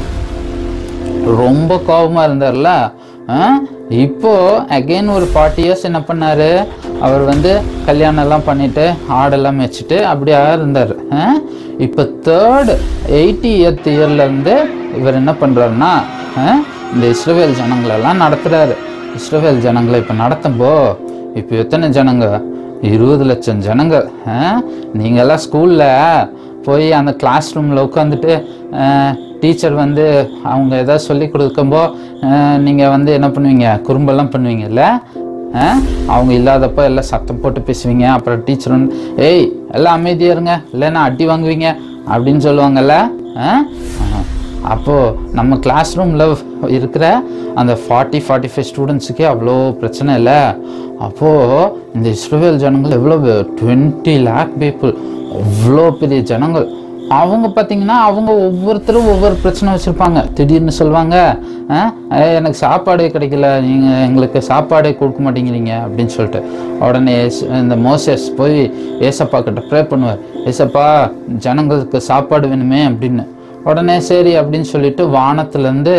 ரொம்ப கோபமாக இருந்தார்ல ஆ? இப்போ அகைன் ஒரு ஃபார்ட்டி இயர்ஸ் என்ன பண்ணாரு அவர் வந்து கல்யாணம் எல்லாம் பண்ணிட்டு ஆடெல்லாம் வச்சுட்டு அப்படியே இருந்தார் இப்போ தேர்ட் எயிட்டி எய்த் இயர்லேருந்து இவர் என்ன பண்ணுறாருன்னா இந்த இஸ்ரவேல் ஜனங்களெல்லாம் நடத்துகிறாரு இஸ்ரவேல் ஜனங்களை இப்போ நடத்தும்போ இப்போ எத்தனை ஜனங்க இருபது லட்சம் ஜனங்க நீங்கள்லாம் ஸ்கூலில் போய் அந்த கிளாஸ் ரூமில் உட்காந்துட்டு டீச்சர் வந்து அவங்க ஏதாவது சொல்லி கொடுக்கும்போ நீங்கள் வந்து என்ன பண்ணுவீங்க குறும்பெல்லாம் பண்ணுவீங்கல்ல அஹ், அவங்க இல்லாதப்போ எல்லாம் சத்தம் போட்டு பேசுவீங்க அப்புறம் டீச்சர் வந்து ஏய் எல்லாம் அமைதியாக இருங்க இல்லைன்னா அடி வாங்குவீங்க அப்படின்னு சொல்லுவாங்கல்ல அஹ்? அஹ். அப்போது நம்ம கிளாஸ் ரூமில் இருக்கிற அந்த ஃபார்ட்டி ஃபார்ட்டி ஃபைவ் ஸ்டூடெண்ட்ஸுக்கே அவ்வளோ பிரச்சனை இல்லை அப்போது இந்த இஸ்ரேல் ஜனங்கள் எவ்வளோ டுவெண்ட்டி லேக் பீப்புள் அவ்வளோ பெரிய ஜனங்கள் அவங்க பார்த்தீங்கன்னா அவங்க ஒவ்வொருத்தரும் ஒவ்வொரு பிரச்சனை வச்சுருப்பாங்க திடீர்னு சொல்லுவாங்க "அஹ், ஏய், எனக்கு சாப்பாடே கிடைக்கல நீங்கள் எங்களுக்கு சாப்பாடே கொடுக்க மாட்டேங்கிறீங்க அப்படின்னு சொல்லிட்டு உடனே ஏசு- இந்த மோசஸ் போய் ஏசப்பா கிட்ட ப்ரே பண்ணுவார் ஏசப்பா ஜனங்களுக்கு சாப்பாடு வேணுமே அப்படின்னு உடனே சரி அப்படின்னு சொல்லிட்டு வானத்துலேருந்து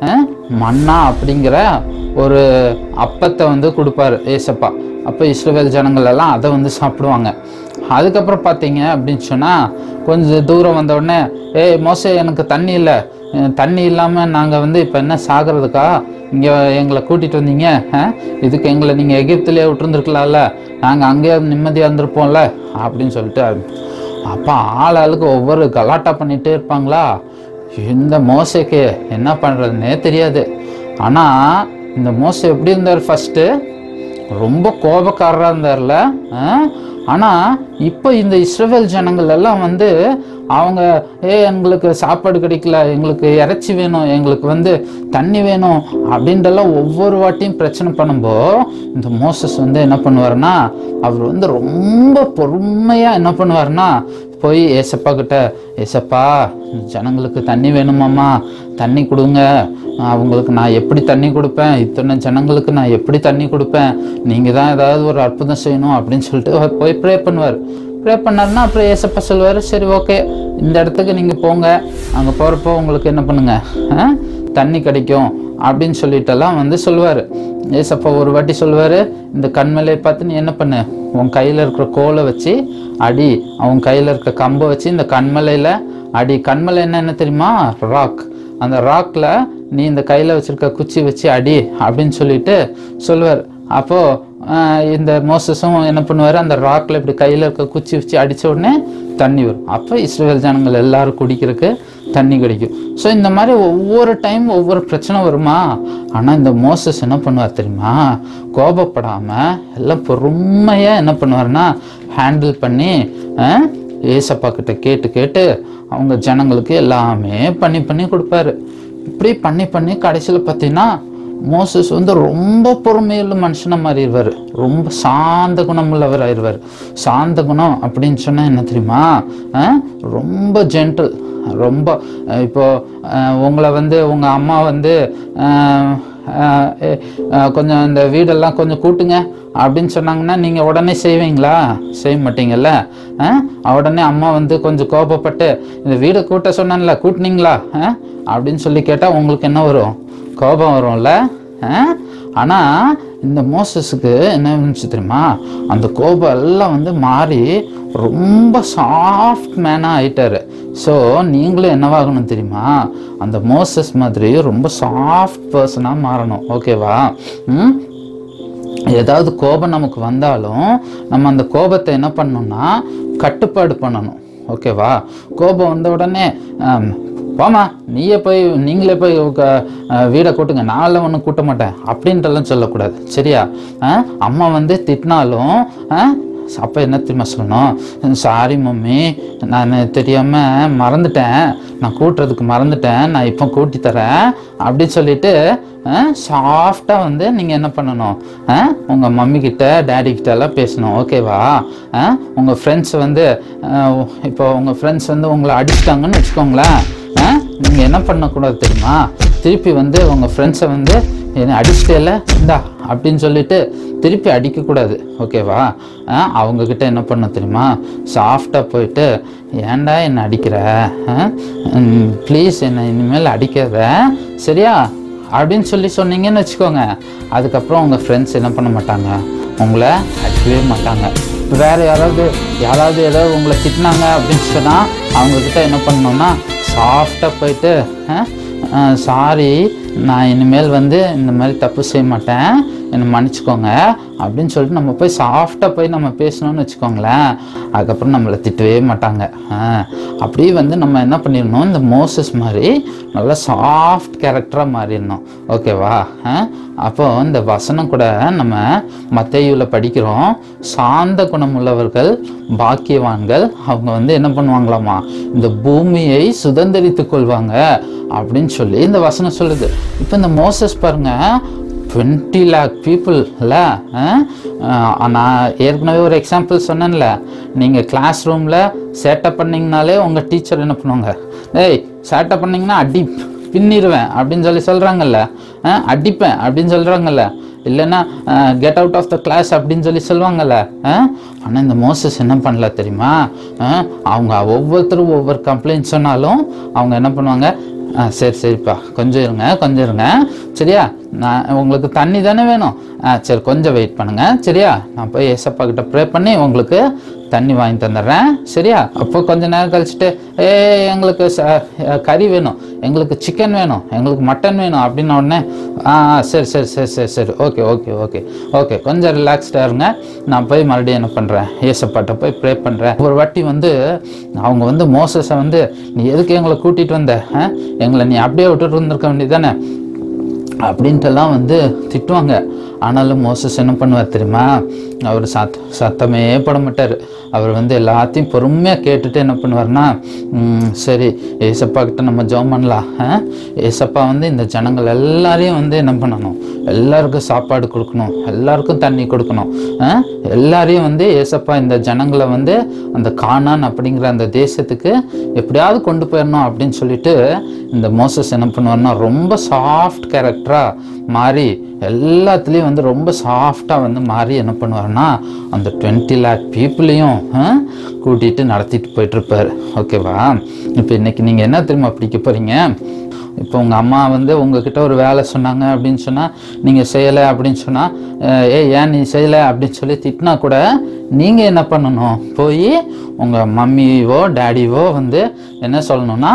மன்னா அப்படிங்கிற ஒரு அப்பத்தை வந்து கொடுப்பாரு ஏசப்பா அப்போ இஸ்ரவேல் ஜனங்கள் எல்லாம் அதை வந்து சாப்பிடுவாங்க அதுக்கப்புறம் பார்த்தீங்க அப்படின்னு சொன்னால் கொஞ்சம் தூரம் வந்த உடனே ஏய் மோசே எனக்கு தண்ணி இல்லை அஹ் தண்ணி இல்லாமல் நாங்கள் வந்து இப்போ என்ன சாகிறதுக்கா இங்கே எங்களை கூட்டிகிட்டு வந்தீங்க அஹ்? இதுக்கு எங்களை நீங்கள் எகிப்துலேயே விட்டுருந்துருக்கலாம்ல நாங்கள் அங்கேயே நிம்மதியாக இருந்திருப்போம்ல அப்படின்னு சொல்லிட்டு அப்போ ஆள் ஆளுக்கு ஒவ்வொரு கலாட்டா பண்ணிகிட்டே இருப்பாங்களா இந்த மோசைக்கு என்ன பண்ணுறதுனே தெரியாது ஆனால் இந்த மோசை எப்படி இருந்தார் ஃபஸ்ட்டு ரொம்ப கோபக்காரராக இருந்தார்ல ஆனால் இப்போ இந்த இஸ்ரவேல் ஜனங்கள் எல்லாம் வந்து அவங்க ஏ எங்களுக்கு சாப்பாடு கிடைக்கல எங்களுக்கு இறைச்சி வேணும் எங்களுக்கு வந்து தண்ணி வேணும் அப்படின்றலாம் ஒவ்வொரு வாட்டியும் பிரச்சனை பண்ணும்போ இந்த மோசஸ் வந்து என்ன பண்ணுவாருன்னா அவர் வந்து ரொம்ப பொறுமையாக என்ன பண்ணுவாருன்னா போய் ஏசப்பா கிட்ட ஏசப்பா ஜனங்களுக்கு தண்ணி வேணுமாம்மா தண்ணி கொடுங்க அவங்களுக்கு நான் எப்படி தண்ணி கொடுப்பேன் இத்தனை ஜனங்களுக்கு நான் எப்படி தண்ணி கொடுப்பேன் நீங்கள் தான் ஏதாவது ஒரு அற்புதம் செய்யணும் அப்படின்னு சொல்லிட்டு அவர் போய் ப்ரே பண்ணுவார் ப்ரே பண்ணாருன்னா அப்புறம் ஏசப்பா சொல்லுவார் சரி ஓகே இந்த இடத்துக்கு நீங்கள் போங்க அங்கே போகிறப்போ உங்களுக்கு என்ன பண்ணுங்க ஆ? தண்ணி கிடைக்கும் அப்படின்னு சொல்லிட்டெல்லாம் வந்து சொல்லுவார் ஏசப்பா ஒரு வாட்டி சொல்லுவார் இந்த கண்மலையை பார்த்து நீ என்ன பண்ணு உன் கையில் இருக்கிற கோலை வச்சு அடி அவன் கையில் இருக்க கம்பை வச்சு இந்த கண்மலையில் அடி கண்மலை என்ன என்ன தெரியுமா ராக் அந்த ராக்கில் நீ இந்த கையில் வச்சிருக்க குச்சி வச்சு அடி அப்படின்னு சொல்லிட்டு சொல்லுவார் அப்போது இந்த மோசஸும் என்ன பண்ணுவார் அந்த ராக்கில் இப்படி கையில் இருக்க குச்சி வச்சு அடித்த உடனே தண்ணி வரும் அப்போ இஸ்ரேல் ஜனங்கள் எல்லாரும் குடிக்கிறதுக்கு தண்ணி கிடைக்கும் ஸோ இந்த மாதிரி ஒவ்வொரு டைம் ஒவ்வொரு பிரச்சனை வருமா ஆனால் இந்த மோசஸ் என்ன பண்ணுவார் தெரியுமா கோபப்படாமல் எல்லாம் பொறுமையாக என்ன பண்ணுவார்னா ஹேண்டில் பண்ணி அஹ், ஏசப்பா கிட்ட கேட்டு கேட்டு அவங்க ஜனங்களுக்கு எல்லாமே பண்ணி பண்ணி கொடுப்பாரு இப்படி பண்ணி பண்ணி கடைசியில் பார்த்தீங்கன்னா மோசஸ் வந்து ரொம்ப பொறுமையுள்ள மனுஷனாக மாறிடுவார் ரொம்ப சாந்த குணமுள்ளவர் ஆயிடுவார் சாந்த குணம் அப்படின்னு சொன்னால் என்ன தெரியுமா அஹ், ரொம்ப ஜென்டில் ரொம்ப அஹ், இப்போ அஹ், உங்களை வந்து உங்கள் அம்மா வந்து அஹ், அஹ், எ- அஹ், கொஞ்சம் இந்த வீடெல்லாம் கொஞ்சம் கூட்டுங்க அப்படின்னு சொன்னாங்கன்னா நீங்கள் உடனே செய்வீங்களா செய்ய மாட்டீங்கல்ல அஹ்? உடனே அம்மா வந்து கொஞ்சம் கோபப்பட்டு இந்த வீடை கூட்ட சொன்னான்ல கூட்டினீங்களா அஹ்? அப்படின்னு சொல்லி கேட்டால் உங்களுக்கு என்ன வரும் கோபம் வரும்ல அஹ்? ஆனால் இந்த மோசஸுக்கு என்ன இருந்துச்சு தெரியுமா அந்த கோபம் எல்லாம் வந்து மாறி ரொம்ப சாஃப்ட் மேனாக ஆயிட்டாரு ஸோ நீங்களும் என்னவாகணும் தெரியுமா அந்த மோசஸ் மாதிரி ரொம்ப சாஃப்ட் பர்சனாக மாறணும் ஓகேவா ம் ஏதாவது கோபம் நமக்கு வந்தாலும் நம்ம அந்த கோபத்தை என்ன பண்ணணும்னா கட்டுப்பாடு பண்ணணும் ஓகேவா கோபம் வந்த உடனே ஆம், போம்மா நீயே போய் நீங்களே போய் உக்க- அஹ், வீடை கூட்டுங்க நான்லாம் ஒன்றும் கூட்ட மாட்டேன் அப்படின்ட்டுலாம் சொல்லக்கூடாது சரியா அஹ், அம்மா வந்து திட்டினாலும் அஹ், அப்போ என்ன தெரியுமா சொல்லணும் சாரி மம்மி நான் தெரியாமல் மறந்துட்டேன் நான் கூட்டுறதுக்கு மறந்துட்டேன் நான் இப்போ கூட்டி தரேன் அப்படின்னு சொல்லிட்டு சாஃப்டாக வந்து நீங்கள் என்ன பண்ணணும் உங்கள் மம்மி கிட்ட டேடி கிட்ட எல்லாம் பேசணும் ஓகேவா உங்கள் ஃப்ரெண்ட்ஸ் வந்து அஹ், இப்போ உங்கள் ஃப்ரெண்ட்ஸ் வந்து உங்களை அடிச்சிட்டாங்கன்னு வச்சுக்கோங்களேன் நீங்கள் என்ன பண்ணக்கூடாது தெரியுமா திருப்பி வந்து உங்கள் ஃப்ரெண்ட்ஸை வந்து என்ன அடிச்சிட்டேல இந்தா அப்படின்னு சொல்லிட்டு திருப்பி அடிக்கக்கூடாது ஓகேவா அஹ், அவங்கக்கிட்ட என்ன பண்ண தெரியுமா சாஃப்டாக போயிட்டு ஏன்டா என்னை அடிக்கிற ப்ளீஸ் என்னை இனிமேல் அடிக்காத சரியா அப்படின்னு சொல்லி சொன்னீங்கன்னு வச்சுக்கோங்க அதுக்கப்புறம் உங்கள் ஃப்ரெண்ட்ஸ் என்ன பண்ண மாட்டாங்க உங்களை அடிக்கவே மாட்டாங்க இப்போ வேறு யாராவது யாராவது ஏதாவது உங்களை திட்டினாங்க அப்படின்னு சொன்னால் அவங்கக்கிட்ட என்ன பண்ணணும்னா சாஃப்டாக போயிட்டு சாரி நான் இனிமேல் வந்து இந்த மாதிரி தப்பு செய்ய மாட்டேன் என்னை மன்னிச்சுக்கோங்க அப்படின்னு சொல்லிட்டு நம்ம போய் சாஃப்டாக போய் நம்ம பேசணும்னு வச்சுக்கோங்களேன் அதுக்கப்புறம் நம்மளை திட்டவே மாட்டாங்க ஆ, அப்படியே வந்து நம்ம என்ன பண்ணிடணும் இந்த மோசஸ் மாதிரி நல்லா சாஃப்ட் கேரக்டராக மாறிடணும் ஓகேவா ஆ, அப்போ இந்த வசனம் கூட நம்ம மத்தேயுவில் படிக்கிறோம் சாந்த குணமுள்ளவர்கள் பாக்கியவான்கள் அவங்க வந்து என்ன பண்ணுவாங்களாமா இந்த பூமியை சுதந்திரித்துக் கொள்வாங்க அப்படின்னு சொல்லி இந்த வசனம் சொல்லுது இப்போ இந்த மோசஸ் பாருங்க டுவெண்ட்டி லேக் பீப்புள்ல நான் ஏற்கனவே ஒரு எக்ஸாம்பிள் சொன்னேன்ல நீங்கள் கிளாஸ் ரூமில் சேட்டை பண்ணிங்கனாலே உங்கள் டீச்சர் என்ன பண்ணுவாங்க ஏய் சேட்டை பண்ணிங்கன்னா அடி பின்னிடுவேன் அப்படின்னு சொல்லி சொல்கிறாங்கல்ல அடிப்பேன் அப்படின்னு சொல்கிறாங்கல்ல இல்லைன்னா get out of the class அப்படின்னு சொல்லி சொல்லுவாங்கல்ல ஆனால் இந்த மோசஸ் என்ன பண்ணல தெரியுமா அஹ், அவங்க ஒவ்வொருத்தரும் ஒவ்வொரு கம்ப்ளைண்ட் சொன்னாலும் அவங்க என்ன பண்ணுவாங்க ஆ சரி சரிப்பா கொஞ்சம் இருங்க கொஞ்சம் இருங்க சரியா நான் உங்களுக்கு தண்ணி தானே வேணும் ஆ சரி கொஞ்சம் வெயிட் பண்ணுங்க சரியா நான் போய் ஏசப்பா கிட்ட ப்ரே பண்ணி உங்களுக்கு தண்ணி வாங்கி தந்துடுறேன் சரியா அப்போ கொஞ்ச நேரம் கழிச்சுட்டு ஏ எங்களுக்கு ச- அஹ், கறி வேணும் எங்களுக்கு சிக்கன் வேணும் எங்களுக்கு மட்டன் வேணும் அப்படின்ன உடனே ஆ ஆ, சரி சரி சரி சரி சரி ஓகே ஓகே ஓகே ஓகே கொஞ்சம் ரிலாக்ஸ்டாக இருங்க நான் போய் மறுபடியும் என்ன பண்ணுறேன் ஏசப்பாட்ட போய் ப்ரே பண்ணுறேன் ஒரு வாட்டி வந்து அவங்க வந்து மோசஸை வந்து நீ எதுக்கு எங்களை கூட்டிகிட்டு வந்த ஆ? எங்களை நீ அப்படியே விட்டுட்டு இருந்திருக்க வேண்டியதானே அப்படின்ட்டுலாம் வந்து திட்டுவாங்க ஆனாலும் மோசஸ் என்ன பண்ணுவார் தெரியுமா அவர் சத் சத்தமே போட மாட்டார் அவர் வந்து எல்லாத்தையும் பொறுமையாக கேட்டுட்டு என்ன பண்ணுவார்னா "ம், சரி ஏசப்பா கிட்ட நம்ம ஜெபம் பண்ணலாம் ஆ? ஏசப்பா வந்து இந்த ஜனங்கள் எல்லாரையும் வந்து என்ன பண்ணணும் எல்லாருக்கும் சாப்பாடு கொடுக்கணும் எல்லாருக்கும் தண்ணி கொடுக்கணும் ஆ? எல்லாரையும் வந்து ஏசப்பா இந்த ஜனங்களை வந்து அந்த கானான் அப்படிங்கிற அந்த தேசத்துக்கு எப்படியாவது கொண்டு போயிடணும் அப்படின்னு சொல்லிட்டு இந்த மோசஸ் என்ன பண்ணுவார்னா ரொம்ப சாஃப்ட் கேரக்டராக மாறி எல்லாத்துலேயும் வந்து ரொம்ப சாஃப்டாக வந்து மாறி என்ன பண்ணுவார்னா அந்த டுவெண்ட்டி லேக் பீப்புளையும் கூட்டிகிட்டு நடத்திட்டு போயிட்டுருப்பார் ஓகேவா இப்போ இன்னைக்கு நீங்கள் என்ன திரும்ப பிடிக்க போகிறீங்க இப்போ உங்கள் அம்மா வந்து உங்ககிட்ட ஒரு வேலை சொன்னாங்க அப்படின்னு சொன்னால் நீங்கள் செய்யலை அப்படின்னு சொன்னால் ஏ ஏன் நீ செய்யலை அப்படின்னு சொல்லி திட்டினா கூட நீங்கள் என்ன பண்ணணும் போய் உங்கள் மம்மியோ டேடியோ வந்து என்ன சொல்லணும்னா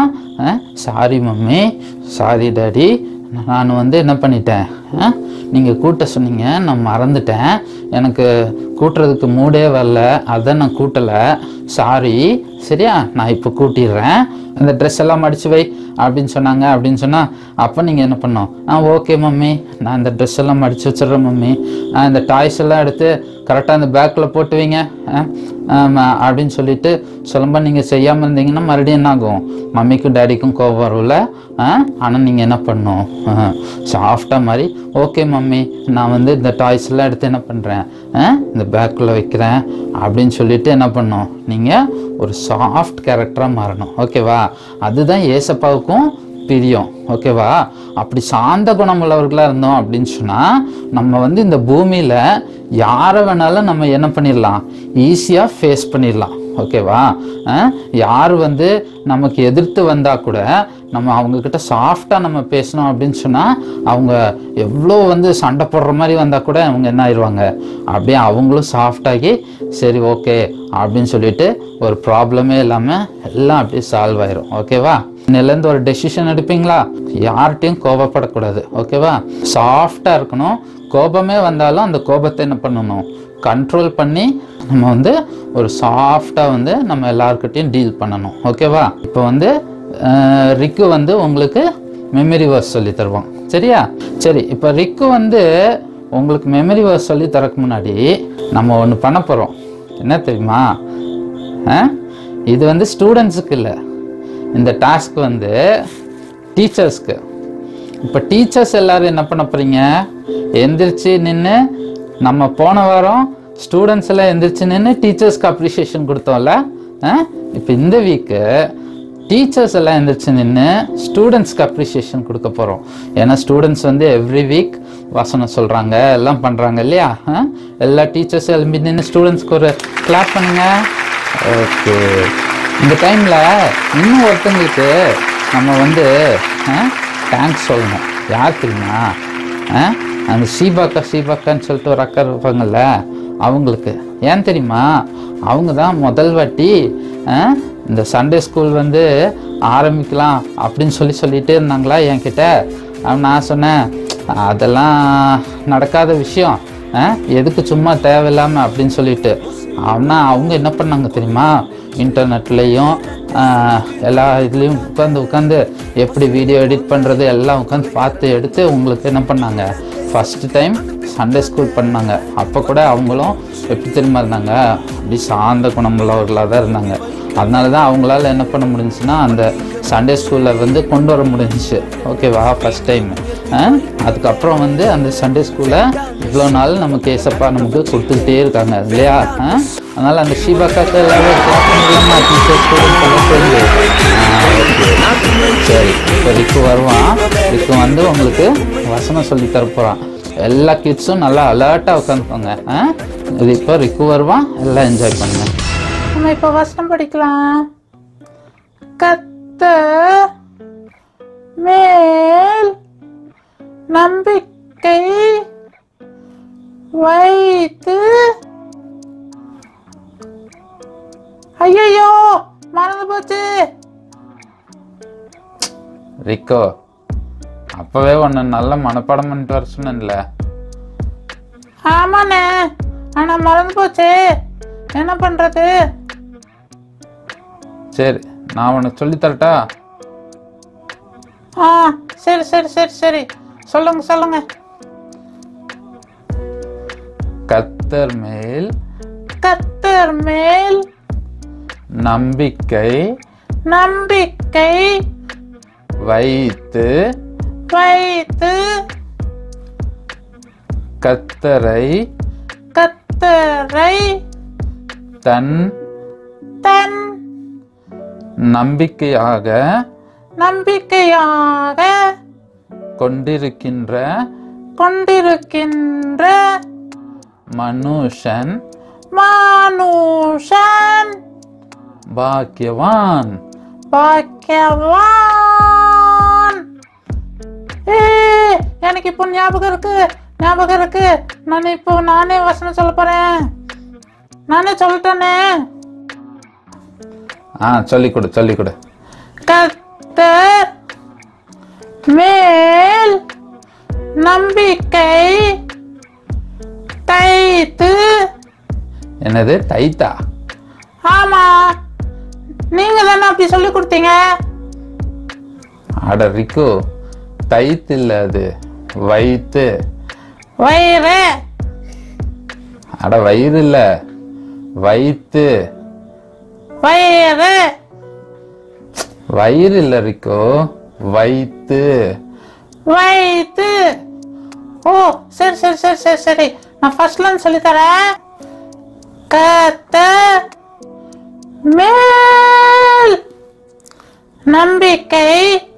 சாரி மம்மி சாரி டாடி நான் வந்து என்ன பண்ணிட்டேன் நீங்கள் கூட்ட சொன்னீங்க நான் மறந்துட்டேன் எனக்கு கூட்டுறதுக்கு மூடே வரல அதான் நான் கூட்டலை சாரி சரியா நான் இப்போ கூட்டிடுறேன் இந்த ட்ரெஸ் எல்லாம் மடிச்சு வை அப்படின்னு சொன்னாங்க அப்படின்னு சொன்னால் அப்போ நீங்கள் என்ன பண்ணோம் ஆ ஓகே மம்மி நான் இந்த ட்ரெஸ் எல்லாம் மடிச்சு வச்சிடுறேன் மம்மி ஆ, இந்த டாய்ஸ் எல்லாம் எடுத்து கரெக்டாக அந்த பேக்கில் போட்டு வைங்க ஆ, ஆமா, அப்படின்னு சொல்லிட்டு சொல்லும்போது நீங்கள் செய்யாமல் இருந்தீங்கன்னா மறுபடியும் என்ன ஆகும் மம்மிக்கும் டேடிக்கும் கோபம் வரும்ல ஆனால் நீங்கள் என்ன பண்ணணும் சாஃப்டாக மாதிரி ஓகே மம்மி நான் வந்து இந்த டாய்ஸ் எல்லாம் எடுத்து என்ன பண்ணுறேன் இந்த பேக்கில் வைக்கிறேன் அப்படின்னு சொல்லிட்டு என்ன பண்ணணும் நீங்கள் ஒரு சாஃப்ட் கேரக்டராக மாறணும் ஓகேவா அதுதான் ஏசப்பாவுக்கும் பிரியம் ஓகேவா அப்படி சாந்த குணமுள்ளவர்களாக இருந்தோம் அப்படின்னு சொன்னால் நம்ம வந்து இந்த பூமியில் யாரை வேணாலும் நம்ம என்ன பண்ணிடலாம் ஈஸியாக ஃபேஸ் பண்ணிடலாம் ஓகேவா அஹ், யார் வந்து நமக்கு எதிர்த்து வந்தால் கூட நம்ம அவங்கக்கிட்ட சாஃப்டாக நம்ம பேசணும் அப்படின்னு சொன்னால் அவங்க எவ்வளோ வந்து சண்டை போடுற மாதிரி வந்தால் கூட அவங்க என்ன ஆயிடுவாங்க அப்படியே அவங்களும் சாஃப்டாகி சரி ஓகே அப்படின்னு சொல்லிட்டு ஒரு ப்ராப்ளமே இல்லாமல் எல்லாம் அப்படியே சால்வ் ஆயிரும் ஓகேவா இன்னிலேருந்து ஒரு டெசிஷன் எடுப்பீங்களா யார்கிட்டையும் கோபப்படக்கூடாது ஓகேவா சாஃப்டாக இருக்கணும் கோபமே வந்தாலும் அந்த கோபத்தை என்ன பண்ணணும் கண்ட்ரோல் பண்ணி நம்ம வந்து ஒரு சாஃப்டாக வந்து நம்ம எல்லாருக்கிட்டையும் டீல் பண்ணணும் ஓகேவா இப்போ வந்து அஹ், ரிக்கு வந்து உங்களுக்கு மெமரி வேர்ஸ் சொல்லி தருவோம் சரியா சரி இப்போ ரிக்கு வந்து உங்களுக்கு மெமரி வேர்ஸ் சொல்லி தரக்கு முன்னாடி நம்ம ஒன்று பண்ண போகிறோம் என்ன தெரியுமா ஆ? இது வந்து ஸ்டூடெண்ட்ஸுக்கு இல்லை இந்த டாஸ்க் வந்து டீச்சர்ஸ்க்கு இப்போ டீச்சர்ஸ் எல்லாரும் என்ன பண்ண போறீங்க எந்திரிச்சு நின்று நம்ம போன வாரம் ஸ்டூடெண்ட்ஸ் எல்லாம் எந்திரிச்சு நின்று டீச்சர்ஸ்க்கு அப்ரிசியேஷன் கொடுத்தோம்ல இப்போ இந்த வீக்கு டீச்சர்ஸ் எல்லாம் எந்திரிச்சு நின்று ஸ்டூடெண்ட்ஸ்க்கு அப்ரிசியேஷன் கொடுக்க போகிறோம் ஏன்னா ஸ்டூடெண்ட்ஸ் வந்து எவ்ரி வீக் வசனம் சொல்கிறாங்க எல்லாம் பண்ணுறாங்க இல்லையா ஆ? எல்லா டீச்சர்ஸ் எழும்பி நின்று ஸ்டூடெண்ட்ஸ்க்கு ஒரு கிளாப் பண்ணுங்க ஓகே இந்த டைமில் இன்னும் ஒருத்தங்களுக்கு நம்ம வந்து தேங்க்ஸ் சொல்லணும் யார் தெரியுமா ஆ? அந்த சீபாக்கா சீபாக்கான்னு சொல்லிட்டு ஒரு அக்கா இருப்பாங்கல்ல அவங்களுக்கு ஏன் தெரியுமா அவங்க தான் முதல் வாட்டி ஆ, இந்த சண்டே ஸ்கூல் வந்து ஆரம்பிக்கலாம் அப்படின்னு சொல்லி சொல்லிட்டே இருந்தாங்களா என்கிட்ட அவன் நான் சொன்னேன் அதெல்லாம் நடக்காத விஷயம் ஆ, எதுக்கு சும்மா தேவையில்லாமல் அப்படின்னு சொல்லிட்டு ஆனால் அவங்க என்ன பண்ணாங்க தெரியுமா இன்டர்நெட்லேயும் எல்லா இதுலேயும் உட்காந்து உட்காந்து எப்படி வீடியோ எடிட் பண்ணுறது எல்லாம் உட்காந்து பார்த்து எடுத்து உங்களுக்கு என்ன பண்ணாங்க ஃபஸ்ட்டு டைம் சண்டே ஸ்கூல் பண்ணாங்க அப்போ கூட அவங்களும் எப்படி தெரியுமா இருந்தாங்க அப்படி சார்ந்த குணமுள்ளவர்களாக தான் இருந்தாங்க அதனால தான் அவங்களால என்ன பண்ண முடிஞ்சுன்னா அந்த சண்டே ஸ்கூலில் வந்து கொண்டு வர முடிஞ்சுச்சு ஓகேவா ஃபஸ்ட் டைம் அதுக்கப்புறம் வந்து அந்த சண்டே ஸ்கூலை இவ்வளோ நாள் நமக்கு ஏசப்பா நமக்கு கொடுத்துக்கிட்டே இருக்காங்க இல்லையா ஆ? அதனால அந்த ஷீபாக்காக்கு எல்லாரும் clap பண்ணிடலாமா டீச்சர் ஸ்டூடெண்ட்ஸ் எல்லாம் சேர்ந்து ஆ, okay. சரி இப்போ ரிக்கு வருவான் ரிக்கு வந்து உங்களுக்கு வசனம் சொல்லி தரப்போகிறான் எல்லா கிட்ஸும் நல்லா அலர்ட்டாக உட்காந்துக்கோங்க ஆ இது இப்போ ரிக்கு வருவான் எல்லாம் என்ஜாய் பண்ணுங்க நம்ம இப்போ வசனம் படிக்கலாம் கத்த மேல் நம்பிக்கை வைத்து ஐயோ மறந்து போச்சு ரிக்கோ அப்போவே ஒன்று நல்ல மனப்பாடம் பண்ணிட்டு வர சொன்னேன்ல ஆமாண்ணே ஆனா மறந்து போச்சு என்ன பண்றது சரி நான் உனக்கு சொல்லித் தரட்டா ஆ சரி சரி சரி சரி சொல்லுங்க சொல்லுங்க கத்தர் மேல் கத்தர் மேல் நம்பிக்கை நம்பிக்கை வைத்து வைத்து கத்தரை கத்தரை தன் தன் நம்பிக்கையாக நம்பிக்கையாக கொண்டிருக்கின்ற கொண்டிருக்கின்ற மனுஷன் மானுஷன் பாக்கியவான் பாக்கியவான் ஏ எனக்கு இப்போ ஞாபகம் இருக்கு ஞாபகம் இருக்கு நான் இப்போ நானே வசனம் சொல்ல போறேன் நானே சொல்லிட்டேனே ஆ சொல்லிக் கொடு சொல்லிக் கொடு கர்த்தர் மேல் நம்பிக்கை தைத்து என்னது தைத்தா ஆமா நீங்க தானே அப்படி சொல்லி கொடுத்தீங்க அட ரிக்கு தைத்து இல்ல அது வைத்து வயிறு அட வயிறு இல்ல வைத்து வயிறு வயிறு இல்ல ரிக்கோ வைத்து வைத்து ஓ சரி சரி சரி சரி சரி நான் ஃபர்ஸ்ட்ல இருந்து சொல்லி தரேன் கத்த மேல் நம்பிக்கை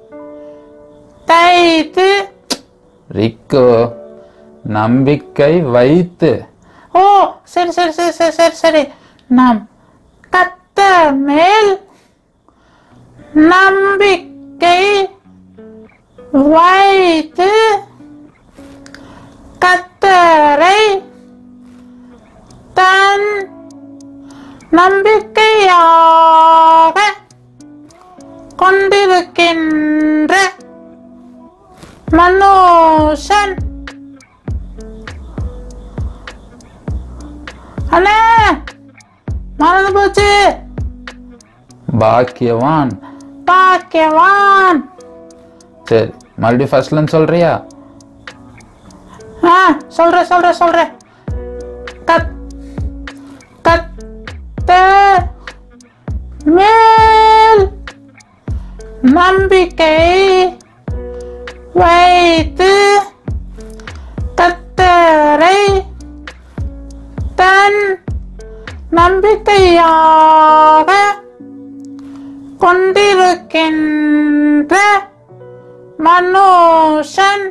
தைத்து ரிக்கோ நம்பிக்கை வைத்து ஓ சரி சரி சரி சரி சரி சரி நாம் கத்த மேல் நம்பிக்கை வைத்து கத்தரை தன் நம்பிக்கையாக கொண்டிருக்கின்ற மனுஷன் அண்ணே மறந்து போச்சு பாக்கியவான் பாக்கியவான் சரி மறுபடியும் ஃபர்ஸ்ட்ல இருந்து சொல்றியா ஆ சொல்றேன் சொல்றேன் சொல்றேன் கத் கத்த கத்தர் மேல் நம்பிக்கை வைத்து கத்தரை தன் நம்பிக்கையாக கொண்டிருக்கின்ற மனுஷன்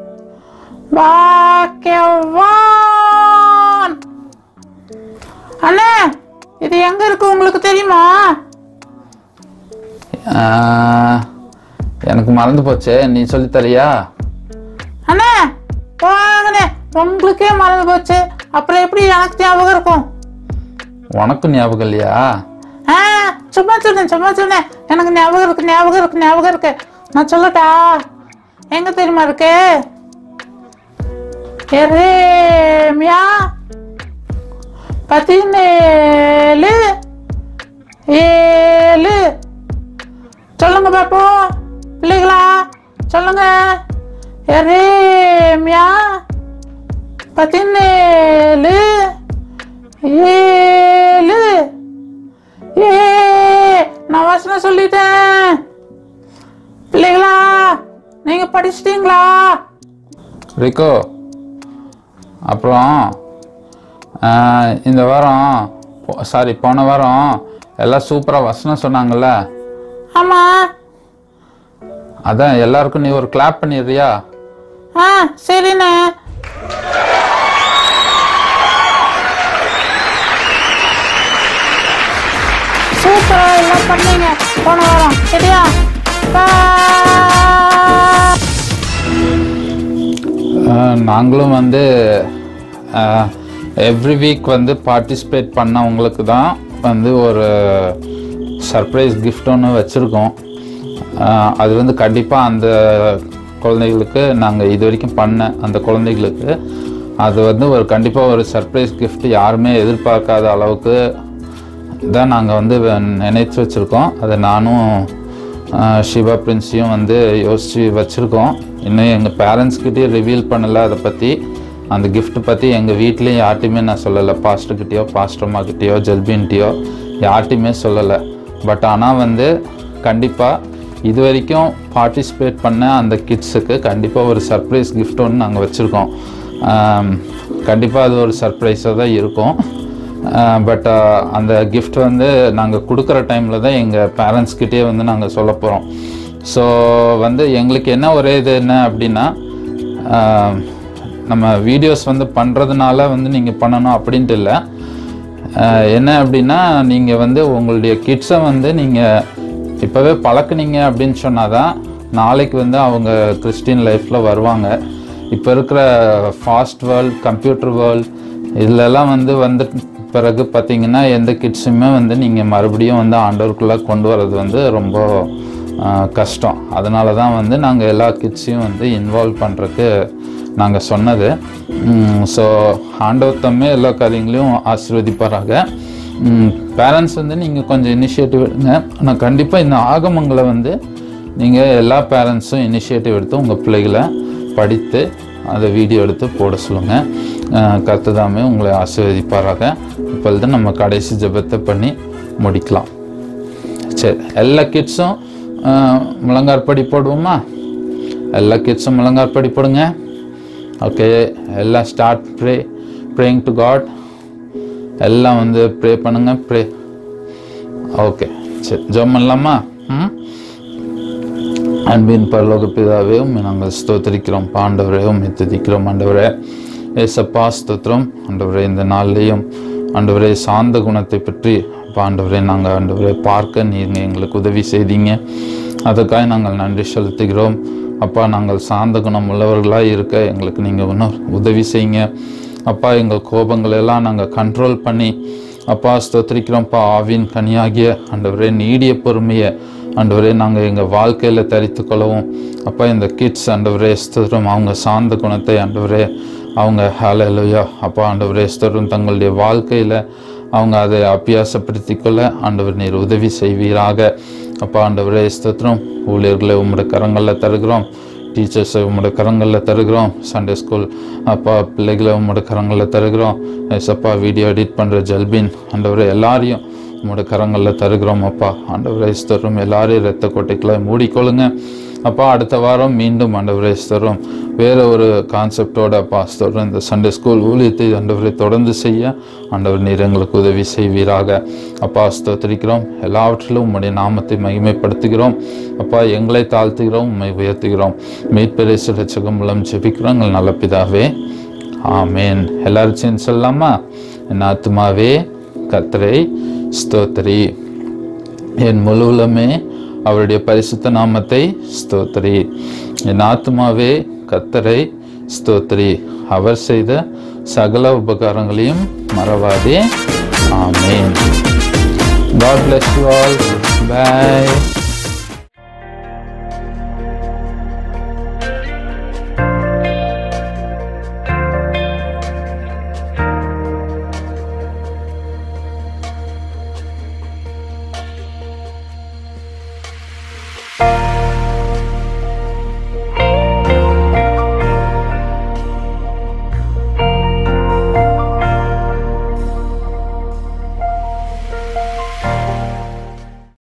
பாக்கியவான் அண்ணா இது எங்க இருக்கு உங்களுக்கு தெரியுமா ஆஹ், எனக்கு மறந்து போச்சு நீ சொல்லி தரியா அண்ணா போங்கண்ணே உங்களுக்கே மறந்து போச்சு அப்புறம் எப்படி எனக்கு ஞாபகம் இருக்கும் உனக்கும் ஞாபகம் இல்லையா ஆ சும்மா சொன்னேன் சும்மா சொன்னேன் எனக்கு ஞாபகம் இருக்கு ஞாபகம் இருக்கு ஞாபகம் இருக்கு நான் சொல்லட்டா எங்க தெரியுமா இருக்கு எரேமியா பதினேழு ஏழு சொல்லுங்க பாப்போம் பிள்ளைகளா சொல்லுங்க எரேமியா பதினேழு ஏழு ஏ நான் வசனம் சொல்லிட்டேன் பிள்ளைகளா நீங்க படிச்சிட்டீங்களா ரிக்கோ அப்புறம் ஆஹ், இந்த வாரம் சாரி போன வாரம் எல்லாம் சூப்பராக வசனம் சொன்னாங்கல்ல ஆமா அதான் எல்லாருக்கும் நீ ஒரு கிளாப் பண்ணிடுறியா ஆ சரிண்ணே சூப்பரா எல்லாம் பண்ணீங்க போன வாரம் சரியா Bye. ஆஹ், நாங்களும் வந்து எவ்ரி வீக் வந்து பார்ட்டிசிபேட் பண்ணவங்களுக்கு தான் வந்து ஒரு சர்ப்ரைஸ் gift ஒன்று வச்சுருக்கோம் அது வந்து கண்டிப்பாக அந்த குழந்தைகளுக்கு நாங்கள் இது வரைக்கும் பண்ண அந்த குழந்தைகளுக்கு அது வந்து ஒரு கண்டிப்பாக ஒரு சர்ப்ரைஸ் gift யாருமே எதிர்பார்க்காத அளவுக்கு தான் நாங்கள் வந்து வ- நினைச்சு வச்சுருக்கோம் அதை நானும் ஆஹ், சிவா பிரின்ஸையும் வந்து யோசித்து வச்சுருக்கோம் இன்னும் எங்கள் பேரண்ட்ஸ்கிட்டயும் ரிவீல் பண்ணலை அதை பற்றி அந்த gift பற்றி எங்கள் வீட்லேயும் யார்ட்டையுமே நான் சொல்லலை பாஸ்டர்கிட்டயோ பாஸ்டர்மாக்கிட்டேயோ ஜெல்பின்கிட்டயோ யார்ட்டையுமே சொல்லலை பட் ஆனால் வந்து கண்டிப்பாக இது வரைக்கும் பார்ட்டிசிபேட் பண்ண அந்த கிட்ஸுக்கு கண்டிப்பாக ஒரு சர்ப்ரைஸ் gift ஒன்று நாங்கள் வச்சுருக்கோம் கண்டிப்பாக அது ஒரு சர்ப்ரைஸாக தான் இருக்கும் பட் அந்த gift வந்து நாங்கள் கொடுக்குற டைமில் தான் எங்கள் பேரண்ட்ஸ்கிட்டே வந்து நாங்கள் சொல்ல போகிறோம் ஸோ வந்து எங்களுக்கு என்ன ஒரே இது என்ன அப்படின்னா ஆஹ், நம்ம வீடியோஸ் வந்து பண்ணுறதுனால வந்து நீங்கள் பண்ணணும் அப்படின்ட்டு இல்லை ஆஹ், என்ன அப்படின்னா நீங்கள் வந்து உங்களுடைய கிட்ஸை வந்து நீங்கள் இப்போவே பழக்குனீங்க அப்படின்னு சொன்னாதான் நாளைக்கு வந்து அவங்க கிறிஸ்டின் லைஃப்பில் வருவாங்க இப்போ இருக்கிற ஃபாஸ்ட் வேர்ல்ட் கம்ப்யூட்டர் வேர்ல்ட் இதுலலாம் வந்து வந்து பிறகு பார்த்தீங்கன்னா எந்த கிட்ஸுமே வந்து நீங்கள் மறுபடியும் வந்து ஆண்டவருக்குள்ளே கொண்டு வர்றது வந்து ரொம்ப ஆஹ், கஷ்டம் அதனால தான் வந்து நாங்கள் எல்லா கிட்ஸையும் வந்து இன்வால்வ் பண்ணுறதுக்கு நாங்கள் சொன்னது ஸோ ஆண்டவர் தம்மே எல்லா காரியங்களையும் ஆசீர்வதிப்பாராக பேரண்ட்ஸ் வந்து நீங்கள் கொஞ்சம் இனிஷியேட்டிவ் எடுங்க ஆனால் கண்டிப்பாக இந்த ஆகமங்களை வந்து நீங்கள் எல்லா பேரண்ட்ஸும் இனிஷியேட்டிவ் எடுத்து உங்கள் பிள்ளைகளை படித்து அதை வீடியோ எடுத்து போட சொல்லுங்கள் கத்துதாமே உங்களை ஆசீர்வதிப்பாராக இப்பொழுது நம்ம கடைசி ஜெபத்தை பண்ணி முடிக்கலாம் சரி எல்லா கிட்ஸும் முழங்காற்படி போடுவோமா எல்லா கிட்ஸும் முழங்காற்படி போடுங்க ஓகே எல்லாம் start pray praying to God எல்லாம் வந்து ப்ரே பண்ணுங்க ப்ரே ஓகே சரி ஜெபம் பண்ணலாமா ம் அன்பின் பரலோக பிதாவே உம்மை நாங்கள் ஸ்தோத்திரிக்கிறோம் பாண்டவரே உம்மை துதிக்கிறோம் ஆண்டவரே ஏசப்பா ஸ்தோத்திரம் ஆண்டவரே இந்த நாள்லேயும் ஆண்டவரே சாந்த குணத்தை பற்றி அப்பா, ஆண்டவரே நாங்கள் ஆண்டவரே பார்க்க நீங்கள் எங்களுக்கு உதவி செய்தீங்க அதுக்காக நாங்கள் நன்றி செலுத்துகிறோம் அப்பா நாங்கள் சாந்த குணம் உள்ளவர்களாக இருக்க எங்களுக்கு நீங்கள் இன்னும் உதவி செய்யுங்க அப்பா எங்கள் கோபங்கள் எல்லாம் நாங்கள் கண்ட்ரோல் பண்ணி அப்பா ஸ்தோத்திரிக்கிறோம்ப்பா ஆவின் கனியாகிய ஆண்டவரே நீடிய பொறுமையை ஆண்டவரே நாங்கள் எங்கள் வாழ்க்கையில் தரித்து கொள்ளவும் அப்பா இந்த கிட்ஸ் ஆண்டவரே ஸ்தோத்திரம் அவங்க சார்ந்த குணத்தை ஆண்டவரே அவங்க ஹalleluya அப்பா ஆண்டவரே ஸ்தோத்திரம் தங்களுடைய வாழ்க்கையில் அவங்க அதை அபியாசப்படுத்தி கொள்ள ஆண்டவர் நீர் உதவி செய்வீராக அப்பா ஆண்டவரே ஸ்தோத்திரம் ஊழியர்களை உம்முடைய கரங்களில் தருகிறோம் டீச்சர்ஸை உங்களோட கரங்களில் தருகிறோம் சண்டே ஸ்கூல் அப்பா பிள்ளைகளை உங்களோட கரங்களில் தருகிறோம் எஸ்அப்பா வீடியோ எடிட் பண்ணுற ஜல்பின் ஆண்டவரை எல்லாரையும் உங்களோட கரங்களில் தருகிறோம் அப்பா ஆண்டவரை ஸ்தோத்திரம் எல்லாரையும் இரத்த கொட்டைக்குள்ள மூடிக்கொள்ளுங்க அப்பா அடுத்த வாரம் மீண்டும் ஆண்டவரை ஸ்தோத்திரம் வேற ஒரு கான்செப்டோட அப்பா ஸ்தோத்திரம் இந்த சண்டே ஸ்கூல் ஊழியத்தை ஆண்டவரை தொடர்ந்து செய்ய ஆண்டவர் நீர் எங்களுக்கு உதவி செய்வீராக அப்பா ஸ்தோத்திரிக்கிறோம் எல்லாவற்றிலும் உம்முடைய நாமத்தை மகிமைப்படுத்துகிறோம் அப்பா எங்களை தாழ்த்துகிறோம் உம்மை உயர்த்துகிறோம் மீட்பெரேசு ரட்சகம் மூலம் ஜெபிக்கிறோம் எங்கள் நல்ல பிதாவே ஆமேன் எல்லாரும் சேர்ந்து சொல்லலாமா என் ஆத்துமாவே கர்த்தரை ஸ்தோத்திரி என் முழுவலுமே அவருடைய பரிசுத்த நாமத்தை ஸ்தோத்திரி என் ஆத்துமாவே கர்த்தரை ஸ்தோத்திரி அவர் செய்த சகல உபகாரங்களையும் மறவாதே ஆமேன் God bless you all. Bye.